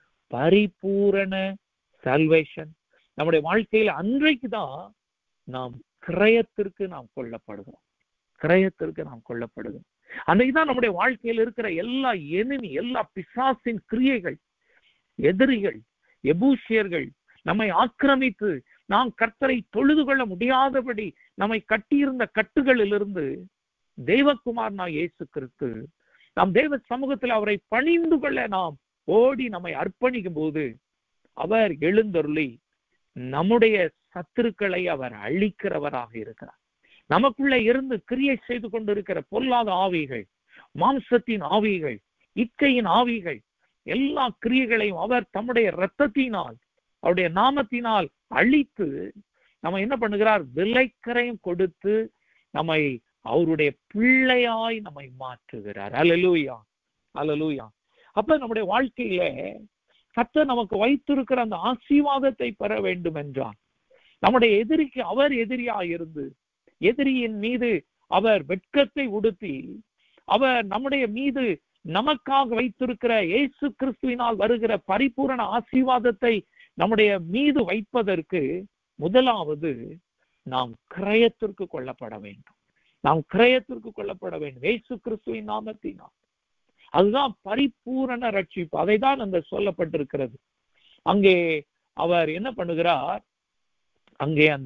பரிபூரண சல்வேஷன் நம்முடைய வாழ்க்கையில அன்றைக்கு தான் நாம் கிரயத்திற்கு நாம் கொல்லப்படுகிறோம் கிரயத்திற்கு நாம் கொல்லப்படுகிறோம் அன்னைக்குதான் நம்முடைய வாழ்க்கையில் இருக்கிற எல்லா எனிமி எல்லா பிசாசின் கிரியைகள் எதிரிகள் எபூசியர்கள் நம்மை ஆக்கிரமித்து நாம் கர்த்தரை தொழுது கொள்ள முடியாதபடி நம்மை கட்டியிருந்த கட்டுகளிலிருந்து தெய்வகுமார் நான் இயேசு கிறிஸ்து நாம் தேவ சமூகத்தில் அவரை பணிந்து கொள்ள நாம் ஓடி நம்மை அர்ப்பணிக்கும் போது அவர் எழுந்தருளி நம்முடைய சத்துருக்களை அவர் அழிக்கிறவராக இருக்கிறார் நமக்குள்ள இருந்து கிரியை செய்து கொண்டிருக்கிற பொல்லாத ஆவிகள் மாம்சத்தின் ஆவிகள் இச்சையின் ஆவிகள் எல்லா கிரியைகளையும் அவர் தம்முடைய இரத்தத்தினால் அவருடைய நாமத்தினால் அழித்து நம்ம என்ன பண்ணுகிறார் விலைக்கரையும் கொடுத்து நம்மை அவருடைய பிள்ளையாய் நம்மை மாற்றுகிறார் அலலூயா அலலூயா அப்ப நம்முடைய வாழ்க்கையில கத்த நமக்கு வைத்திருக்கிற அந்த ஆசீர்வாதத்தை பெற வேண்டும் என்றால் நம்முடைய எதிரிக்கு அவர் எதிரியா இருந்து எதிரியின் மீது அவர் வெட்கத்தை உடுத்தி அவர் நம்முடைய மீது நமக்காக வைத்திருக்கிற இயேசு கிறிஸ்துவினால் வருகிற பரிபூரண ஆசீர்வாதத்தை நம்முடைய மீது வைப்பதற்கு முதலாவது நாம் கிரயத்திற்கு கொள்ளப்பட வேண்டும் நாம் கிரயத்திற்கு கொள்ளப்பட வேண்டும் இயேசு கிறிஸ்துவின் நாமத்தினால் அதுதான் பரிபூரண ரட்சிப்பு அதை தான் அந்த சொல்லப்பட்டிருக்கிறது அங்கே அவர் என்ன பண்ணுகிறார் அங்கே அந்த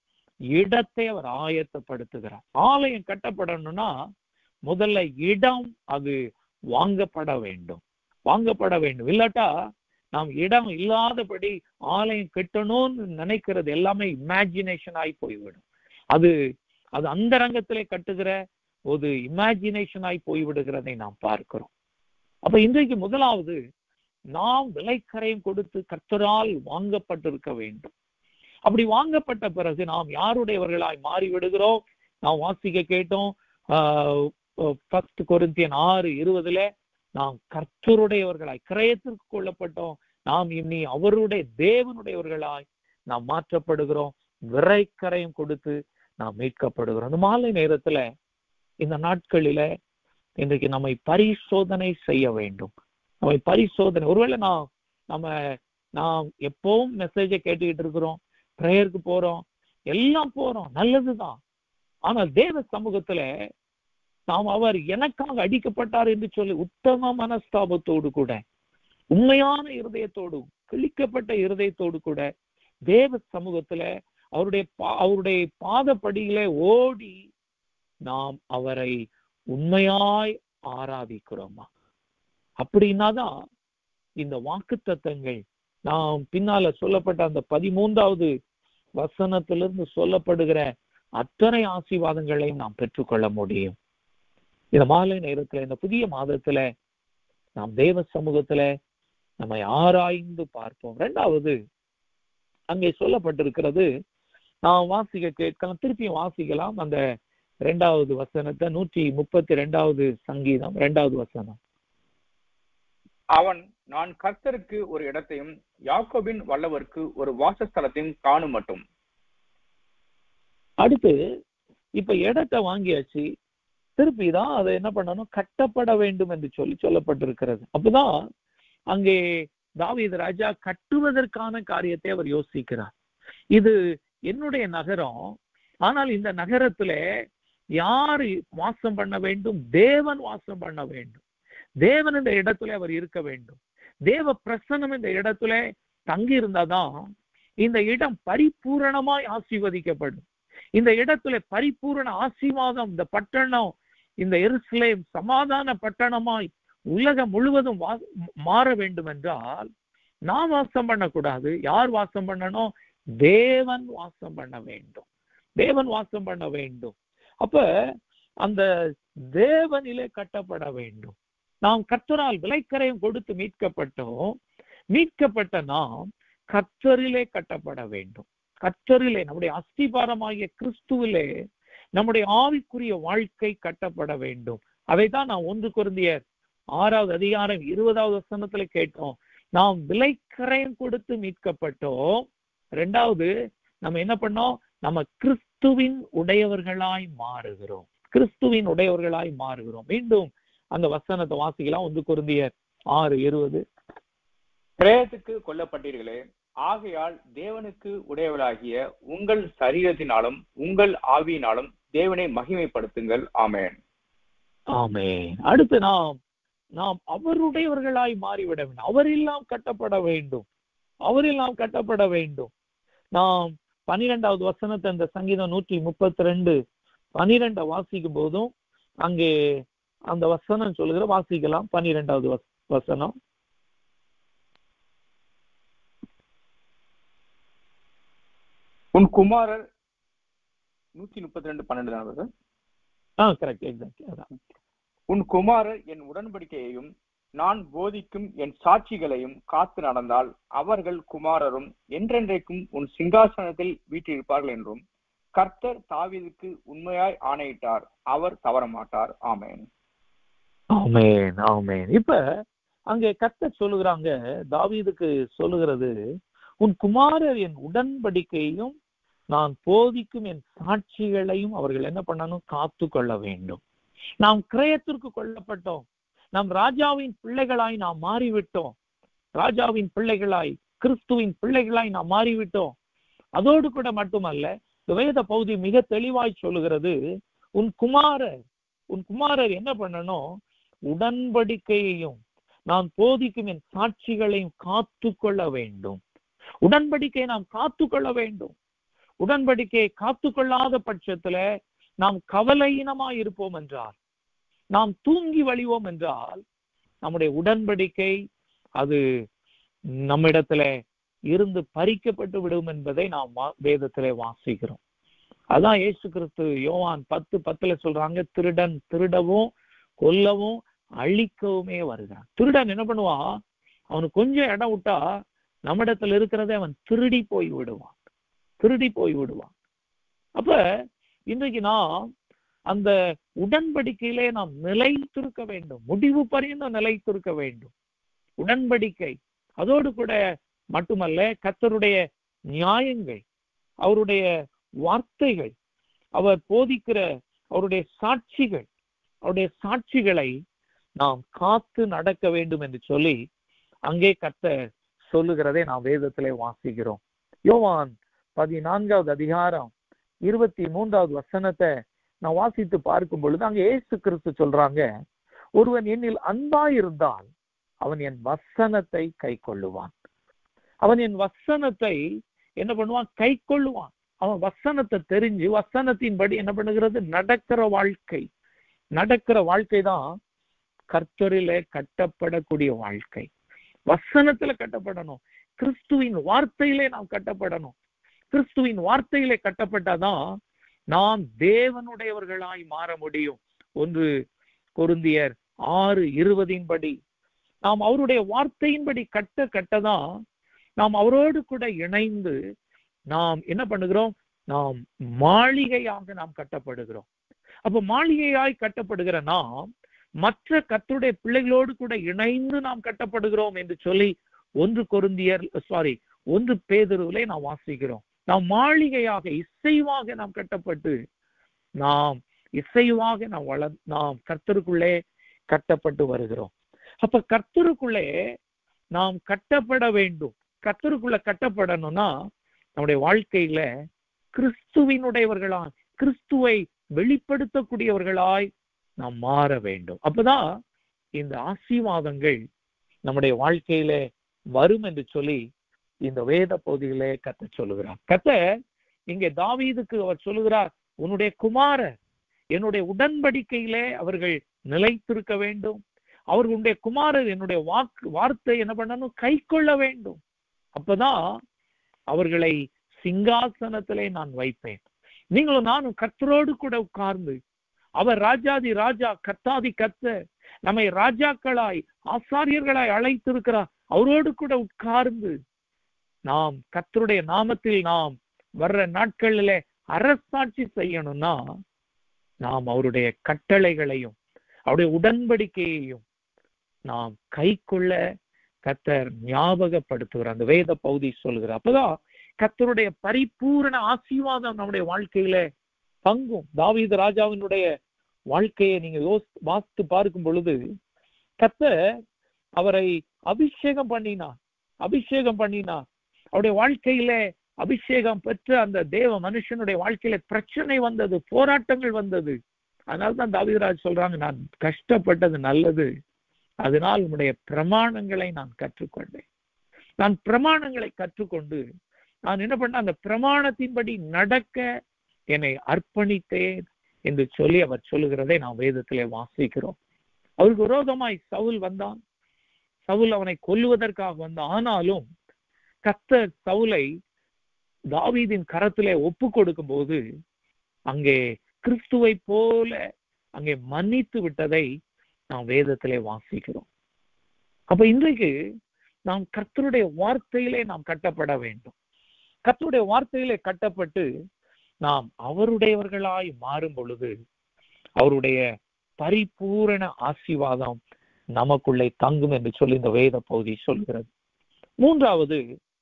இடத்தை அவர் ஆயத்தப்படுத்துகிறார் ஆலயம் கட்டப்படணும்னா முதல்ல இடம் அது வாங்கப்பட வேண்டும் வாங்கப்பட வேண்டும் இல்லாட்டா நாம் இடம் இல்லாதபடி ஆலயம் கட்டணும்னு நினைக்கிறது எல்லாமே இமேஜினேஷன் ஆகி போய்விடும் அது அது அந்த ரங்கத்திலே கட்டுகிற ஒரு இமேஜினேஷன் ஆகி போய்விடுகிறதை நாம் பார்க்கிறோம் அப்ப இன்றைக்கு முதலாவது நாம் விலைக்கரையும் கொடுத்து கர்த்தரால் வாங்கப்பட்டிருக்க வேண்டும் அப்படி வாங்கப்பட்ட பிறகு நாம் யாருடையவர்களாய் மாறி விடுகிறோம் நாம் வாசிக்க கேட்டோம் ஃபர்ஸ்ட் கொரிந்தியன் ஆறு இருபதுல நாம் கர்த்தருடையவர்களாய் கிரயத்திற்கு கொள்ளப்பட்டோம் நாம் இனி அவருடைய தேவனுடையவர்களாய் நாம் மாற்றப்படுகிறோம் விரைக்கரையும் கொடுத்து நாம் மீட்கப்படுகிறோம் அந்த மாலை நேரத்துல இந்த நாட்களில இன்றைக்கு நம்மை பரிசோதனை செய்ய வேண்டும் நம்மை பரிசோதனை ஒருவேளை நாம் நம்ம நாம் எப்பவும் மெசேஜை கேட்டுக்கிட்டு இருக்கிறோம் ப்ரேயருக்கு போறோம் எல்லாம் போறோம் நல்லதுதான் ஆனால் தேவ சமூகத்துல நாம் அவர் எனக்காக அடிக்கப்பட்டார் என்று சொல்லி உத்தம மனஸ்தாபத்தோடு கூட உண்மையான இருதயத்தோடு கிழிக்கப்பட்ட இருதயத்தோடு கூட தேவ சமூகத்துல அவருடைய அவருடைய பாதப்படியிலே ஓடி நாம் அவரை உண்மையாய் ஆராதிக்கிறோமா அப்படின்னாதான் இந்த வாக்கு தத்தங்கள் நாம் பின்னால சொல்லப்பட்ட அந்த பதிமூன்றாவது வசனத்திலிருந்து சொல்லப்படுகிற அத்தனை ஆசீர்வாதங்களையும் நாம் பெற்றுக்கொள்ள முடியும் இந்த மாலை நேரத்துல இந்த புதிய மாதத்துல நாம் தேவ சமூகத்துல நம்மை ஆராய்ந்து பார்ப்போம் ரெண்டாவது அங்கே சொல்லப்பட்டிருக்கிறது நாம் வாசிக்க கேட்கலாம் திருப்பியும் வாசிக்கலாம் அந்த ரெண்டாவது வசனத்தை நூற்றி முப்பத்தி ரெண்டாவது சங்கீதம் ரெண்டாவது வசனம் அவன் நான் கர்த்தருக்கு ஒரு இடத்தையும் யாக்கோபின் வல்லவருக்கு ஒரு வாசஸ்தலத்தையும் காணும் மட்டும் அடுத்து இப்ப இடத்தை வாங்கியாச்சு திருப்பி தான் அதை என்ன பண்ணணும் கட்டப்பட வேண்டும் என்று சொல்லி சொல்லப்பட்டிருக்கிறது அப்பதான் அங்கே தாவீது ராஜா கட்டுவதற்கான காரியத்தை அவர் யோசிக்கிறார் இது என்னுடைய நகரம் ஆனால் இந்த நகரத்துல யாரு வாசம் பண்ண வேண்டும் தேவன் வாசம் பண்ண வேண்டும் தேவன் இந்த இடத்துல அவர் இருக்க வேண்டும் தேவ பிரசன்னம் இந்த இடத்துல தங்கி இருந்தாதான் இந்த இடம் பரிபூரணமாய் ஆசீர்வதிக்கப்படும் இந்த இடத்துல பரிபூரண ஆசீர்வாதம் இந்த பட்டணம் இந்த எருசலேம் சமாதான பட்டணமாய் உலகம் முழுவதும் வா- மாற வேண்டும் என்றால் நான் வாசம் பண்ணக்கூடாது யார் வாசம் பண்ணணும் தேவன் வாசம் பண்ண வேண்டும் தேவன் வாசம் பண்ண வேண்டும் அப்ப அந்த தேவனிலே கட்டப்பட வேண்டும் நாம் கர்த்தரால் விலைக்கரையும் கொடுத்து மீட்கப்பட்டோம் மீட்கப்பட்ட நாம் கர்த்தரிலே கட்டப்பட வேண்டும் கர்த்தரிலே நம்முடைய அஸ்திபாரமாகிய கிறிஸ்துவிலே நம்முடைய ஆவிக்குரிய வாழ்க்கை கட்டப்பட வேண்டும் அதைத்தான் நான் ஒன்று குருந்தியர் ஆறாவது அதிகாரம் இருபதாவது வசனத்துல கேட்டோம் நாம் விலைக்கரையும் கொடுத்து மீட்கப்பட்டோம் ரெண்டாவது நம்ம என்ன பண்ணோம் நம்ம கிறிஸ்துவின் உடையவர்களாய் மாறுகிறோம் கிறிஸ்துவின் உடையவர்களாய் மாறுகிறோம் மீண்டும் அந்த வசனத்தை வாசிக்கலாம் ஒன்று குருந்தியர் ஆறு இருபது கிரயத்துக்கு கொல்லப்பட்டீர்களே ஆகையால் தேவனுக்கு உடையவளாகிய உங்கள் சரீரத்தினாலும் உங்கள் ஆவியினாலும் தேவனை மகிமைப்படுத்துங்கள் ஆமென் ஆமென் அடுத்து நாம் நாம் அவருடையவர்களாய் மாறிவிட வேண்டும் அவரில் நாம் கட்டப்பட வேண்டும் அவரில் நாம் கட்டப்பட வேண்டும் நாம் பனிரெண்டாவது வசனத்தை இந்த சங்கீதம் நூற்றி முப்பத்தி ரெண்டு பனிரெண்டை வாசிக்கும் போதும் அங்கே அந்த வசனம் சொல்லுகிற வாசிக்கலாம் பனிரெண்டாவது வச- வசனம் உன் குமாரர் நூத்தி முப்பத்தி ரெண்டு பன்னெண்டு தான் வருது. ஆ கரெக்ட் எக்ஸாக்ட் அதான் உன் குமாரர் என் உடன்படிக்கையையும் நான் போதிக்கும் என் சாட்சிகளையும் காத்து நடந்தால் அவர்கள் குமாரரும் என்றென்றைக்கும் உன் சிங்காசனத்தில் வீற்றிருப்பார்கள் என்றும் கர்த்தர் தாவீதுக்கு உண்மையாய் ஆணையிட்டார் அவர் தவறமாட்டார் ஆமென் ஆமென் ஆமென் இப்ப அங்கே கத்த சொல்லுகிறாங்க தாவீதுக்கு சொல்லுகிறது உன் குமாரர் என் உடன்படிக்கையும் நான் போதிக்கும் என் சாட்சிகளையும் அவர்கள் என்ன பண்ணணும் காத்து கொள்ள வேண்டும் நாம் கிரயத்திற்கு கொல்லப்பட்டோம் நாம் ராஜாவின் பிள்ளைகளாய் நாம் மாறிவிட்டோம் ராஜாவின் பிள்ளைகளாய் கிறிஸ்துவின் பிள்ளைகளாய் நாம் மாறிவிட்டோம் அதோடு கூட மட்டுமல்ல இந்த வேத பகுதி மிக தெளிவாய் சொல்லுகிறது உன் குமாரர் உன் குமாரர் என்ன பண்ணணும் உடன்படிக்கையையும் நான் போதிக்கும் என் சாட்சிகளையும் காத்து கொள்ள வேண்டும் உடன்படிக்கையை நாம் காத்து கொள்ள வேண்டும் உடன்படிக்கையை காத்து கொள்ளாத பட்சத்துல நாம் கவலையினமாய் இருப்போம் என்றால் நாம் தூங்கி வழிவோம் என்றால் நம்முடைய உடன்படிக்கை அது நம்மிடத்துல இருந்து பறிக்கப்பட்டு விடும் என்பதை நாம் வா- வேதத்திலே வாசிக்கிறோம் அதான் இயேசு கிறிஸ்து யோவான் பத்து பத்துல சொல்றாங்க திருடன் திருடவும் கொல்லவும் அழிக்கவுமே வருகிறான் திருடன் என்ன பண்ணுவான் அவனுக்கு கொஞ்சம் இடம் விட்டா நம்மிடத்துல இருக்கிறதை அவன் திருடி போய் விடுவான் திருடி போய் விடுவான் அப்ப இன்றைக்கு நாம் அந்த உடன்படிக்கையிலே நாம் நிலைத்திருக்க வேண்டும் முடிவு பரியந்தம் நிலைத்திருக்க வேண்டும் உடன்படிக்கை அதோடு கூட மட்டுமல்ல கர்த்தருடைய நியாயங்கள் அவருடைய வார்த்தைகள் அவர் போதிக்கிற அவருடைய சாட்சிகள் அவருடைய சாட்சிகளை நாம் காத்து நடக்க வேண்டும் என்று சொல்லி அங்கே கர்த்தர் சொல்லுகிறதை நாம் வேதத்திலே வாசிக்கிறோம் யோவான் பதினான்காவது அதிகாரம் இருபத்தி மூன்றாவது வசனத்தை நான் வாசித்து பார்க்கும் பொழுது அங்க இயேசு கிறிஸ்து சொல்றாங்க ஒருவன் என்னில் அன்பாயிருந்தால் அவன் என் வசனத்தை கை கொள்ளுவான் அவன் என் வசனத்தை என்ன பண்ணுவான் கை கொள்ளுவான் அவன் வசனத்தை தெரிஞ்சு வசனத்தின்படி என்ன பண்ணுகிறது நடக்கிற வாழ்க்கை நடக்கிற வாழ்க்கை தான் கர்த்தரிலே கட்டப்படக்கூடிய வாழ்க்கை வசனத்துல கட்டப்படணும் கிறிஸ்துவின் வார்த்தையிலே நாம் கட்டப்படணும் கிறிஸ்துவின் வார்த்தையிலே கட்டப்பட்டாதான் நாம் தேவனுடையவர்களாய் மாற முடியும் ஒன்று கொருந்தியர் ஆறு இருபதின் படி நாம் அவருடைய வார்த்தையின்படி கட்ட கட்டதான் நாம் அவரோடு கூட இணைந்து நாம் என்ன பண்ணுகிறோம் நாம் மாளிகையாக நாம் கட்டப்படுகிறோம் அப்ப மாளிகையாய் கட்டப்படுகிற நாம் மற்ற கர்த்தருடைய பிள்ளைகளோடு கூட இணைந்து நாம் கட்டப்படுகிறோம் என்று சொல்லி ஒன்று கொருந்தியர் சாரி ஒன்று பேதுருவிலே நாம் வாசிக்கிறோம் நாம் மாளிகையாக இசைவாக நாம் கட்டப்பட்டு நாம் இசைவாக நாம் வள நாம் கர்த்தருக்குள்ளே கட்டப்பட்டு வருகிறோம் அப்ப கர்த்தருக்குள்ளே நாம் கட்டப்பட வேண்டும் கர்த்தருக்குள்ள கட்டப்படணும்னா நம்முடைய வாழ்க்கையில கிறிஸ்துவினுடையவர்களாய் கிறிஸ்துவை வெளிப்படுத்தக்கூடியவர்களாய் நாம் மாற வேண்டும் அப்பதான் இந்த ஆசீர்வாதங்கள் நம்முடைய வாழ்க்கையில வரும் என்று சொல்லி இந்த வேத பகுதியிலே கத்த சொல்லுகிறார் கத்த இங்கே தாவீதுக்கு அவர் சொல்லுகிறார் உன்னுடைய குமாரர் என்னுடைய உடன்படிக்கையிலே அவர்கள் நிலைத்திருக்க வேண்டும் அவர்களுடைய குமாரர் என்னுடைய வாக்கு வார்த்தை என்ன பண்ணணும் கை கொள்ள வேண்டும் அப்பதான் அவர்களை சிங்காசனத்திலே நான் வைப்பேன் நீங்களும் நானும் கர்த்தரோடு கூட உட்கார்ந்து அவர் ராஜாதி ராஜா கத்தாதி கத்த நம்மை ராஜாக்களாய் ஆசாரியர்களாய் அழைத்திருக்கிறார் அவரோடு கூட உட்கார்ந்து நாம் கர்த்தருடைய நாமத்தில் நாம் வர்ற நாட்களிலே அரசாட்சி செய்யணும்னா நாம் அவருடைய கட்டளைகளையும் அவருடைய உடன்படிக்கையையும் நாம் கை கொள்ள கத்தர் ஞாபகப்படுத்துகிற அந்த வேத பகுதி சொல்கிறார் அப்பதான் கத்தருடைய பரிபூரண ஆசீர்வாதம் நம்முடைய வாழ்க்கையில பங்கும் தாவீது ராஜாவினுடைய வாழ்க்கையை நீங்க யோசி வாசித்து பார்க்கும் பொழுது கத்தர் அவரை அபிஷேகம் பண்ணினார் அபிஷேகம் பண்ணினார் அவருடைய வாழ்க்கையில அபிஷேகம் பெற்ற அந்த தேவ மனுஷனுடைய வாழ்க்கையில பிரச்சனை வந்தது போராட்டங்கள் வந்தது அதனால்தான் தாவீதராஜ் சொல்றாங்க நான் கஷ்டப்பட்டது நல்லது அதனால் உன்னுடைய பிரமாணங்களை நான் கற்றுக்கொண்டேன் நான் பிரமாணங்களை கற்றுக்கொண்டு நான் என்ன பண்ண அந்த பிரமாணத்தின்படி நடக்க என்னை அர்ப்பணித்தேன் என்று சொல்லி அவர் சொல்லுகிறதை நாம் வேதத்திலே வாசிக்கிறோம் அவருக்கு விரோதமாய் சவுல் வந்தான் சவுல் அவனை கொல்லுவதற்காக வந்தான் ஆனாலும் கத்தர் சவுலை தாவீதின் கரத்திலே ஒப்பு கொடுக்கும் போது அங்கே கிறிஸ்துவை போல அங்கே மன்னித்து விட்டதை நாம் வேதத்திலே வாசிக்கிறோம் அப்ப இன்றைக்கு நாம் கர்த்தருடைய வார்த்தையிலே நாம் கட்டப்பட வேண்டும் கர்த்தருடைய வார்த்தையிலே கட்டப்பட்டு நாம் அவருடையவர்களாய் மாறும் பொழுது அவருடைய பரிபூரண ஆசீர்வாதம் நமக்குள்ளே தங்கும் என்று சொல்லி இந்த வேத பகுதி சொல்கிறது மூன்றாவது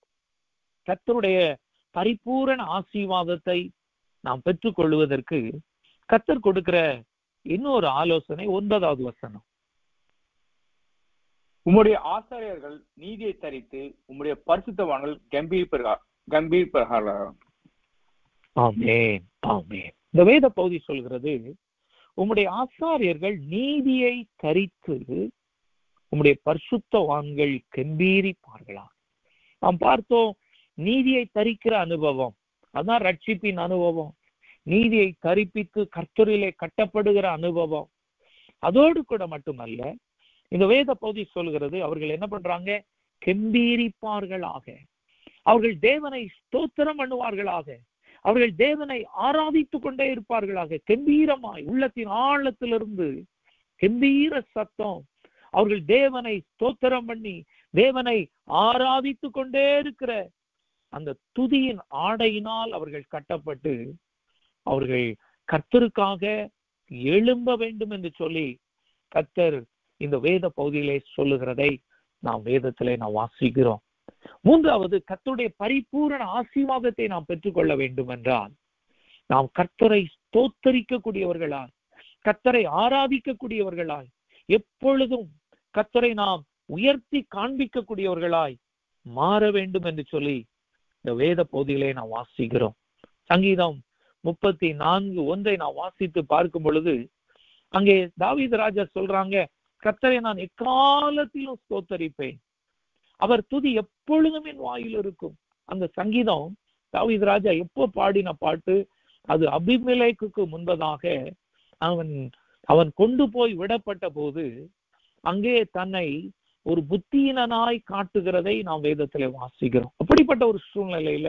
கர்த்தருடைய பரிபூரண ஆசீர்வாதத்தை நாம் பெற்றுக்கொள்வதற்கு கத்தர் கொடுக்கிற இன்னொரு ஆலோசனை ஒன்பதாவது வசனம் உம்முடைய ஆசாரியர்கள் நீதியை தரித்து உம்முடைய பரிசுத்தவான்கள் கம்பீர் கம்பீர் பிரகாரம் ஆமேன் ஆமேன் இந்த வேத பகுதி சொல்கிறது உம்முடைய ஆசாரியர்கள் நீதியை தரித்து உம்முடைய பரிசுத்தவான்கள் கம்பீரிப்பார்களா நாம் பார்த்தோம் நீதியை தரிக்கிற அனுபவம் அதான் ரட்சிப்பின் அனுபவம் நீதியை தரிப்பித்து கர்த்தரிலே கட்டப்படுகிற அனுபவம் அதோடு கூட மட்டுமல்ல இந்த வேத பகுதி சொல்கிறது அவர்கள் என்ன பண்றாங்க கெம்பீரிப்பார்களாக அவர்கள் தேவனை ஸ்தோத்திரம் பண்ணுவார்களாக அவர்கள் தேவனை ஆராதித்துக் கொண்டே இருப்பார்களாக கெம்பீரமாய் உள்ளத்தின் ஆழத்திலிருந்து கெம்பீர சத்தம் அவர்கள் தேவனை ஸ்தோத்திரம் பண்ணி தேவனை ஆராதித்துக் கொண்டே இருக்கிற அந்த துதியின் ஆடையினால் அவர்கள் கட்டப்பட்டு அவர்கள் கர்த்தருக்காக எழும்ப வேண்டும் என்று சொல்லி கர்த்தர் இந்த வேத பகுதியிலே சொல்லுகிறதை நாம் வேதத்திலே நாம் வாசிக்கிறோம் மூன்றாவது கர்த்தருடைய பரிபூரண ஆசீர்வாதத்தை நாம் பெற்றுக்கொள்ள வேண்டும் என்றால் நாம் கர்த்தரை ஸ்தோத்தரிக்கக்கூடியவர்களாய் கர்த்தரை ஆராதிக்கக்கூடியவர்களாய் எப்பொழுதும் கர்த்தரை நாம் உயர்த்தி காண்பிக்கக்கூடியவர்களாய் மாற வேண்டும் என்று சொல்லி இந்த வேத பகுதியிலே நாம் வாசிக்கிறோம் சங்கீதம் முப்பத்தி நான்கு ஒன்றை நான் வாசித்து பார்க்கும் பொழுது அங்கே தாவீது ராஜா சொல்றாங்க கர்த்தரை நான் எக்காலத்திலும் ஸ்தோத்தரிப்பேன் அவர் துதி எப்பொழுதும் என் வாயில் இருக்கும் அந்த சங்கீதம் தாவீது ராஜா எப்போ பாடின பாட்டு அது அபிமிலேக்கு முன்பதாக அவன் அவன் கொண்டு போய் விடப்பட்ட போது அங்கே தன்னை ஒரு புத்தியினனாய் காட்டுகிறதை நாம் வேதத்திலே வாசிக்கிறோம் அப்படிப்பட்ட ஒரு சூழ்நிலையில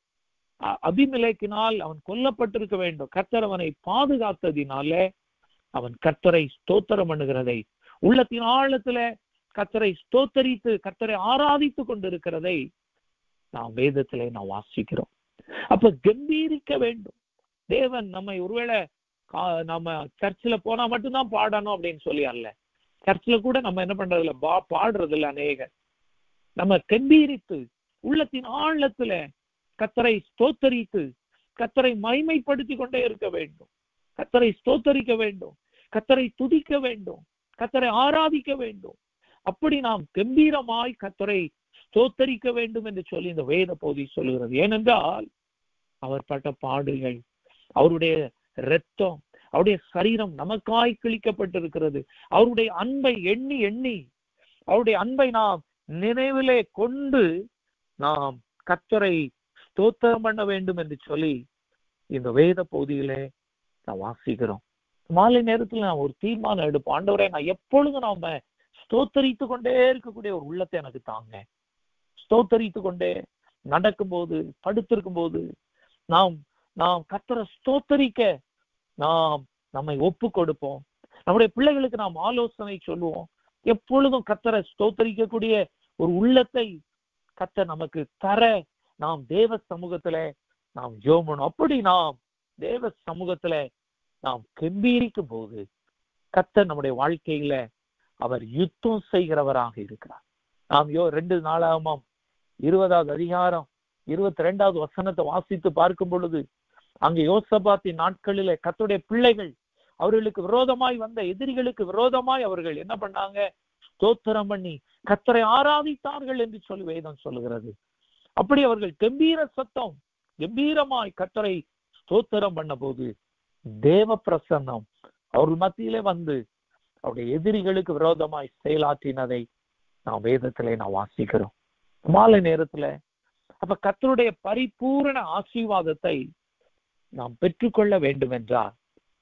அபிமிலேக்கினால் அவன் கொல்லப்பட்டிருக்க வேண்டும் கர்த்தர் அவனை பாதுகாத்ததினால அவன் கர்த்தரை ஸ்தோத்திரம் பண்ணுகிறதை உள்ளத்தின் ஆழத்துல கர்த்தரை ஸ்தோத்தரித்து கர்த்தரை ஆராதித்து கொண்டிருக்கிறதை நாம் வேதத்திலே நாம் வாசிக்கிறோம் அப்ப கம்பீரிக்க வேண்டும் தேவன் நம்மை ஒருவேளை நம்ம சர்ச்சில் போனா மட்டும்தான் பாடணும் அப்படின்னு சொல்லி அல்ல சர்ச்சில் கூட நம்ம என்ன பண்றது இல்ல பா பாடுறது இல்ல அநேகர் நம்ம கம்பீரித்து உள்ளத்தின் ஆழத்துல கத்தரை ஸ்தோத்தரித்து கத்தரை மைமைப்படுத்தி கொண்டே இருக்க வேண்டும் கத்தரை ஸ்தோத்தரிக்க வேண்டும் கத்தரை துதிக்க வேண்டும் கத்தரை ஆராதிக்க வேண்டும் அப்படி நாம் கம்பீரமாய் கத்தரை ஸ்தோத்தரிக்க வேண்டும் என்று சொல்லி இந்த வேத பகுதி சொல்லுகிறது ஏனென்றால் அவர் பட்ட பாடுகள் அவருடைய இரத்தம் அவருடைய சரீரம் நமக்காய் கிழிக்கப்பட்டிருக்கிறது அவருடைய அன்பை எண்ணி எண்ணி அவருடைய அன்பை நாம் நினைவிலே கொண்டு நாம் கத்தரை ஸ்தோத்திரம் பண்ண வேண்டும் என்று சொல்லி இந்த வேத பகுதியிலே நான் வாசிக்கிறோம் மாலை நேரத்துல நான் ஒரு தீர்மானம் எடுப்போம் ஆண்டவரே நான் எப்பொழுதும் நாம ஸ்தோத்தரித்து கொண்டே இருக்கக்கூடிய ஒரு உள்ளத்தை எனக்கு தாங்க ஸ்தோத்தரித்து கொண்டே நடக்கும்போது படுத்திருக்கும் போது நாம் நாம் கத்தரை ஸ்தோத்தரிக்க நாம் நம்மை ஒப்பு கொடுப்போம் நம்முடைய பிள்ளைகளுக்கு நாம் ஆலோசனை சொல்லுவோம் எப்பொழுதும் கத்தரை ஸ்தோத்தரிக்கக்கூடிய ஒரு உள்ளத்தை கத்தர் நமக்கு தர நாம் தேவ சமூகத்துல நாம் ஜோமணும் அப்படி நாம் தேவ சமூகத்துல நாம் கெம்பீரிக்கும் போது கத்தர் நம்முடைய வாழ்க்கையில அவர் யுத்தம் செய்கிறவராக இருக்கிறார் நாம் யோ ரெண்டு நாளாகமாம் இருபதாவது அதிகாரம் இருபத்தி ரெண்டாவது வசனத்தை வாசித்து பார்க்கும் பொழுது அங்க யோசபாத்தின் நாட்களில கத்துடைய பிள்ளைகள் அவர்களுக்கு விரோதமாய் வந்த எதிரிகளுக்கு விரோதமாய் அவர்கள் என்ன பண்ணாங்க ஸ்தோத்திரம் பண்ணி கத்தரை ஆராதித்தார்கள் என்று சொல்லி வேதம் சொல்லுகிறது அப்படி அவர்கள் கம்பீர சத்தம் கம்பீரமாய் கத்தரை ஸ்தோத்திரம் பண்ண போது தேவ பிரசன்னம் அவர்கள் மத்தியிலே வந்து அவருடைய எதிரிகளுக்கு விரோதமாய் செயலாற்றினதை நாம் வேதத்திலே நாம் வாசிக்கிறோம் மாலை நேரத்துல அப்ப கத்தருடைய பரிபூரண ஆசீர்வாதத்தை நாம் பெற்றுக்கொள்ள வேண்டும் என்றால்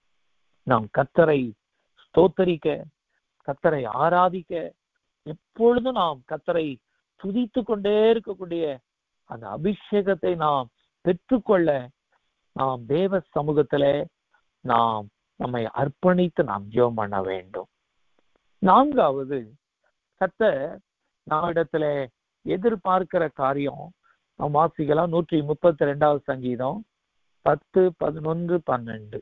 நாம் கத்தரை ஸ்தோத்தரிக்க கத்தரை ஆராதிக்க எப்பொழுதும் நாம் கத்தரை துதித்து கொண்டே இருக்கக்கூடிய அந்த அபிஷேகத்தை நாம் பெற்றுக்கொள்ள நாம் தேவ சமூகத்துல நாம் நம்மை அர்ப்பணித்து நாம் ஜெபம் பண்ண வேண்டும் நான்காவது கத்த நம்மிடத்துல எதிர்பார்க்கிற காரியம் நாம் வாசிக்கலாம் நூற்றி முப்பத்தி ரெண்டாவது சங்கீதம் பத்து பதினொன்று பன்னெண்டு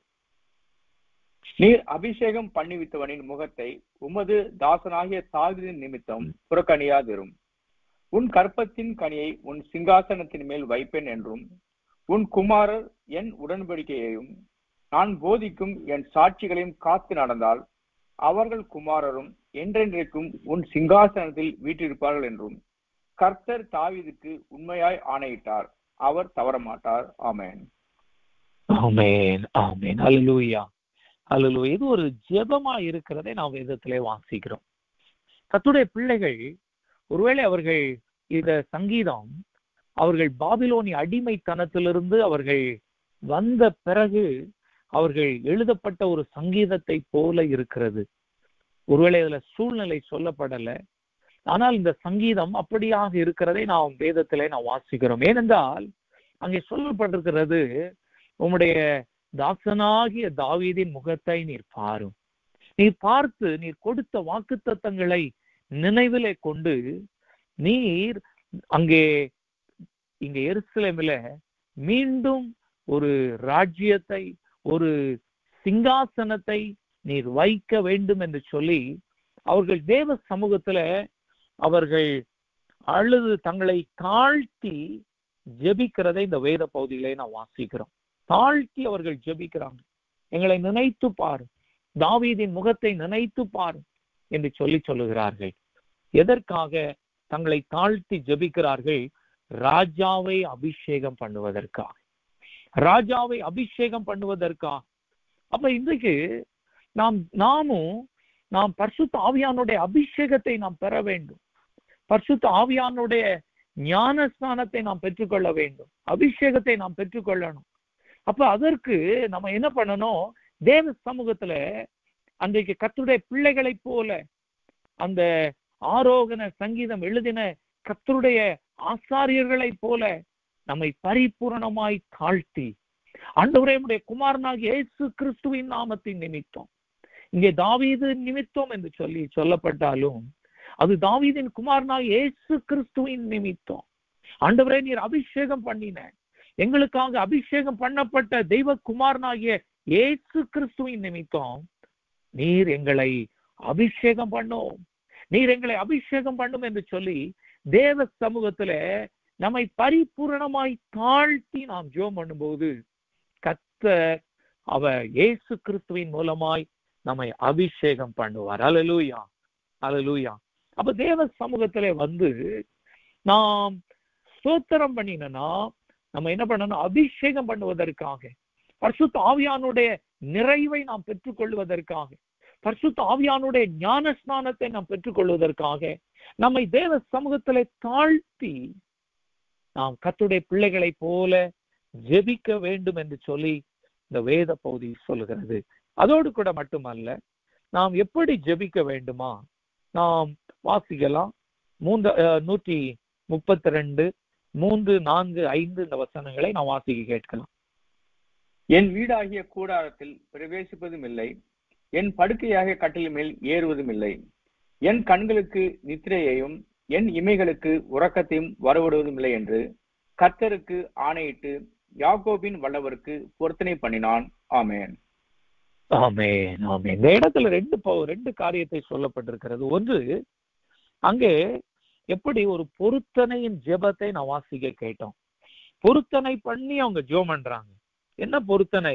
நீர் அபிஷேகம் பண்ணிவித்தவனின் முகத்தை உமது தாசனாகிய தாவிதின் நிமித்தம் புறக்கணியாதிரும் உன் கற்பத்தின் கனியை உன் சிங்காசனத்தின் மேல் வைப்பேன் என்றும் உன் குமாரர் என் உடன்படிக்கையையும் நான் போதிக்கும் என் சாட்சிகளையும் காத்து நடந்தால் அவர்கள் குமாரரும் என்றென்றைக்கும் உன் சிங்காசனத்தில் வீற்றிருப்பார்கள் என்றும் கர்த்தர் தாவீதுக்கு உண்மையாய் ஆணையிட்டார் அவர் தவறமாட்டார் ஆமென் ஆமென் ஆமென் அல்லேலூயா அல்லேலூயா இது ஒரு ஜெபமா இருக்கிறதை நாம் வேதத்திலே வாசிக்கிறோம் கத்துடைய பிள்ளைகள் ஒருவேளை அவர்கள் இந்த சங்கீதம் அவர்கள் பாபிலோனி அடிமைத்தனத்திலிருந்து அவர்கள் வந்த பிறகு அவர்கள் எழுதப்பட்ட ஒரு சங்கீதத்தை போல இருக்கிறது ஒருவேளை இதுல சூழ்நிலை சொல்லப்படல ஆனால் இந்த சங்கீதம் அப்படியாக இருக்கிறதை நாம் வேதத்திலே நாம் வாசிக்கிறோம் ஏனென்றால் அங்கே சொல்லப்பட்டிருக்கிறது உம்முடைய தாசனாகிய தாவீதின் முகத்தை நீர் பாரும் நீர் பார்த்து நீர் கொடுத்த வாக்குத்தத்தங்களை நினைவிலே கொண்டு நீர் அங்கே இங்க எருசலேமில மீண்டும் ஒரு ராஜ்யத்தை ஒரு சிங்காசனத்தை நீர் வைக்க வேண்டும் என்று சொல்லி அவர்கள் தேவ சமூகத்துல அவர்கள் அழுது தங்களை தாழ்த்தி ஜெபிக்கிறதை இந்த வேத பகுதியிலே நான் வாசிக்கிறோம் தாழ்த்தி அவர்கள் ஜெபிக்கிறாங்க எங்களை நினைத்து பாரு தாவீதின் முகத்தை நினைத்து பாரு என்று சொல்லி சொல்லுகிறார்கள் எதற்காக தங்களை தாழ்த்தி ஜெபிக்கிறார்கள் ராஜாவை அபிஷேகம் பண்ணுவதற்காக ராஜாவை அபிஷேகம் பண்ணுவதற்காக அப்ப இன்றைக்கு நாம் நாமும் நாம் பரிசுத்த ஆவியானுடைய அபிஷேகத்தை நாம் பெற வேண்டும் பரிசுத்த ஆவியானுடைய ஞான ஸ்நானத்தை நாம் பெற்றுக்கொள்ள வேண்டும் அபிஷேகத்தை நாம் பெற்றுக்கொள்ளணும் அப்ப அதற்கு நம்ம என்ன பண்ணணும் தேவ சமூகத்துல அன்றைக்கு கத்துடைய பிள்ளைகளைப் போல அந்த ஆரோகண சங்கீதம் எழுதின கத்தருடைய ஆசாரியர்களைப் போல நம்மை பரிபூரணமாய் தாழ்த்தி ஆண்டவரே நம்முடைய குமாரனாகிய இயேசு கிறிஸ்துவின் நாமத்தின் நிமித்தம் இங்கே தாவீது நிமித்தம் என்று சொல்லி சொல்லப்பட்டாலும் அது தாவீதின் குமாரனாகிய இயேசு கிறிஸ்துவின் நிமித்தம் ஆண்டவரே நீர் அபிஷேகம் பண்ணின எங்களுக்காக அபிஷேகம் பண்ணப்பட்ட தெய்வ குமாரனாகிய இயேசு கிறிஸ்துவின் நிமித்தம் நீர் எங்களை அபிஷேகம் பண்ணும் நீர் எங்களை அபிஷேகம் பண்ணும் என்று சொல்லி தேவ சமூகத்துல நம்மை பரிபூரணமாய் தாழ்த்தி நாம் ஜோம் பண்ணும்போது கத்த அவர் இயேசு கிறிஸ்துவின் மூலமாய் நம்மை அபிஷேகம் பண்ணுவார் அலலூயா அலலூயா அப்ப தேவ சமூகத்திலே வந்து நாம் ஸ்தோத்திரம் பண்ணினா நம்ம என்ன பண்ணணும் அபிஷேகம் பண்ணுவதற்காக பரிசுத்த ஆவியானுடைய நிறைவை நாம் பெற்றுக்கொள்வதற்காக பரிசுத்த ஆவியானுடைய ஞான ஸ்நானத்தை நாம் பெற்றுக்கொள்வதற்காக நம்மை தேவ சமூகத்திலே தாழ்த்தி நாம் கத்துடைய பிள்ளைகளைப் போல ஜெபிக்க வேண்டும் என்று சொல்லி இந்த வேத பகுதி சொல்லுகிறது அதோடு கூட மட்டுமல்ல நாம் எப்படி ஜெபிக்க வேண்டுமா நாம் வாசிக்கலாம் மூன்று நூற்றி முப்பத்தி ரெண்டு மூன்று நான்கு ஐந்து இந்த வசனங்களை நாம் வாசிக்க கேட்கலாம் என் வீடாகிய கூடாரத்தில் பிரவேசிப்பதும் இல்லை என் படுக்கையாகிய கட்டில் மேல் ஏறுவதும் இல்லை என் கண்களுக்கு நித்திரையையும் என் இமைகளுக்கு உறக்கத்தையும் வரவிடுவதும் இல்லை என்று கர்த்தருக்கு ஆணையிட்டு யாக்கோபின் வல்லவருக்கு பொருத்தனை பண்ணினான் ஆமேன் ஆமேன் ஆமேன் இந்த இடத்துல ரெண்டு ரெண்டு காரியத்தை சொல்லப்பட்டிருக்கிறது ஒன்று அங்கே எப்படி ஒரு பொருத்தனையின் ஜெபத்தை நான் வாசிக்க கேட்டோம் பொருத்தனை பண்ணி அவங்க ஜோம் பண்றாங்க என்ன பொருத்தனை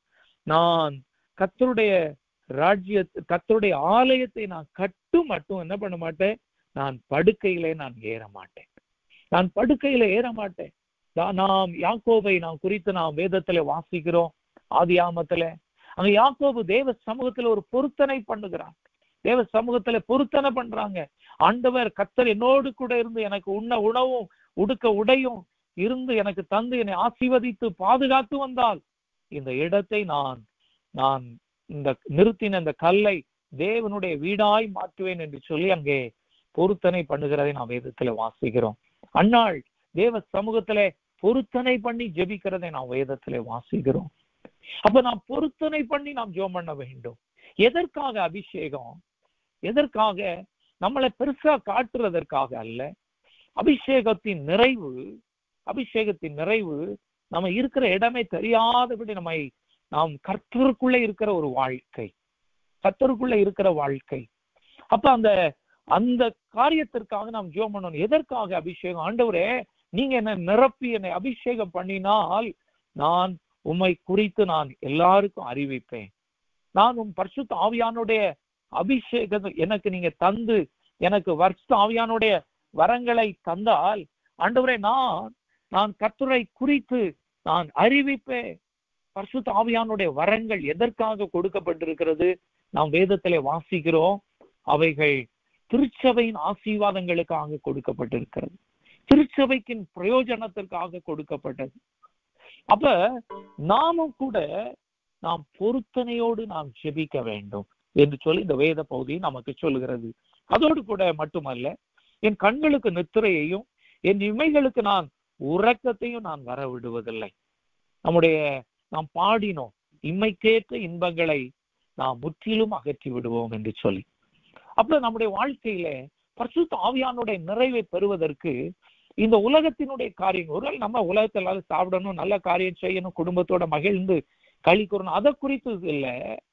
நான் கத்தருடைய ராஜ்ய கத்தருடைய ஆலயத்தை நான் கட்டு மட்டும் என்ன பண்ண மாட்டேன் நான் படுக்கையிலே நான் ஏற மாட்டேன் நான் படுக்கையில ஏற மாட்டேன் நாம் யாக்கோபை நாம் குறித்து நாம் வேதத்துல வாசிக்கிறோம் ஆதி ஆமத்துல அங்க யாக்கோபு தேவ சமூகத்துல ஒரு பொருத்தனை பண்ணுகிறான் தேவ சமூகத்துல பொருத்தனை பண்றாங்க ஆண்டவர் கத்தர் என்னோடு கூட இருந்து எனக்கு உண்ண உணவும் உடுக்க உடையும் இருந்து எனக்கு தந்து என்னை ஆசீர்வதித்து பாதுகாத்து வந்தால் இந்த இடத்தை நான் நான் இந்த நிறுத்தின இந்த கல்லை தேவனுடைய வீடாய் மாற்றுவேன் என்று சொல்லி அங்கே பொருத்தனை பண்ணுகிறதை நாம் வேதத்துல வாசிக்கிறோம் அன்னாள் தேவ சமூகத்துல பொருத்தனை பண்ணி ஜெபிக்கிறதை நாம் வேதத்திலே வாசிக்கிறோம் அப்ப நாம் பொருத்தனை பண்ணி நாம் ஜெபம் பண்ண வேண்டும் எதற்காக அபிஷேகம் எதற்காக நம்மளை பெருசா காட்டுறதற்காக அல்ல அபிஷேகத்தின் நிறைவு அபிஷேகத்தின் நிறைவு நம்ம இருக்கிற இடமே தெரியாதபடி நம்மை நாம் கர்த்தருக்குள்ள இருக்கிற ஒரு வாழ்க்கை கர்த்தருக்குள்ள இருக்கிற வாழ்க்கை அப்ப அந்த அந்த காரியத்திற்காக நாம் ஜெபம் பண்ணணும் எதற்காக அபிஷேகம் ஆண்டவரே நீங்க என்ன நிரப்பி என்னை அபிஷேகம் பண்ணினால் நான் உம்மை குறித்து நான் எல்லாருக்கும் அறிவிப்பேன் நான் உன் பரிசுத்த ஆவியானுடைய அபிஷேகம் எனக்கு நீங்க தந்து எனக்கு வருஷ ஆவியானுடைய வரங்களை தந்தால் ஆண்டவரே நான் நான் கத்துரை குறித்து நான் அறிவிப்பேன் பரிசுத்த ஆவியானுடைய வரங்கள் எதற்காக கொடுக்கப்பட்டிருக்கிறது நாம் வேதத்திலே வாசிக்கிறோம் அவைகள் திருச்சபையின் ஆசீர்வாதங்களுக்காக கொடுக்கப்பட்டிருக்கிறது திருச்சபைக்கின் பிரயோஜனத்திற்காக கொடுக்கப்பட்டது அப்ப நாமும் கூட நாம் பொருத்தனையோடு நாம் ஜெபிக்க வேண்டும் என்று சொல்லி இந்த வேத பகுதி நமக்கு சொல்லுகிறது அதோடு கூட மட்டுமல்ல என் கண்களுக்கு நித்திரையையும் என் இமைகளுக்கு நான் உறக்கத்தையும் நான் வர விடுவதில்லை நம்முடைய நாம் பாடினோம் இம்மைக்கேற்ற இன்பங்களை நாம் முற்றிலும் அகற்றி விடுவோம் என்று சொல்லி அப்ப நம்முடைய வாழ்க்கையில பரிசுத்த ஆவியானுடைய நிறைவை பெறுவதற்கு இந்த உலகத்தினுடைய காரியங்கள் ஒருவேளை நம்ம உலகத்துல சாப்பிடணும் நல்ல காரியம் செய்யணும் குடும்பத்தோட மகிழ்ந்து களி கூறணும் அதை குறித்து இல்ல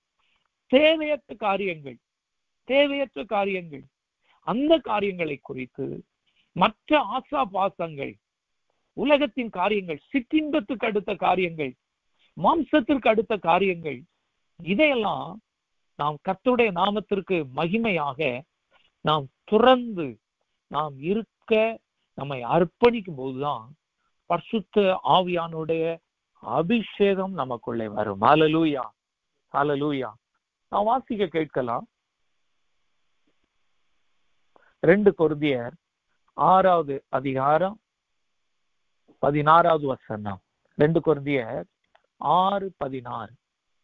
தேவையற்ற காரியங்கள் தேவையற்ற காரியங்கள் அந்த காரியங்களை குறித்து மற்ற ஆசா பாசங்கள் உலகத்தின் காரியங்கள் சிற்றின்பத்துக்கு அடுத்த காரியங்கள் மாம்சத்திற்கு அடுத்த காரியங்கள் இதையெல்லாம் நாம் கத்துடைய நாமத்திற்கு மகிமையாக நாம் துறந்து நாம் இருக்க நம்மை அர்ப்பணிக்கும் போதுதான் பரிசுத்த ஆவியானுடைய அபிஷேகம் நமக்குள்ளே வரும் அலலூயா அலலூயா நான் வாசிக்க கேட்கலாம் ரெண்டு கொருந்தியர் ஆறாவது அதிகாரம் பதினாறாவது வசனம் ரெண்டு கொருந்தியர் ஆறு பதினாறு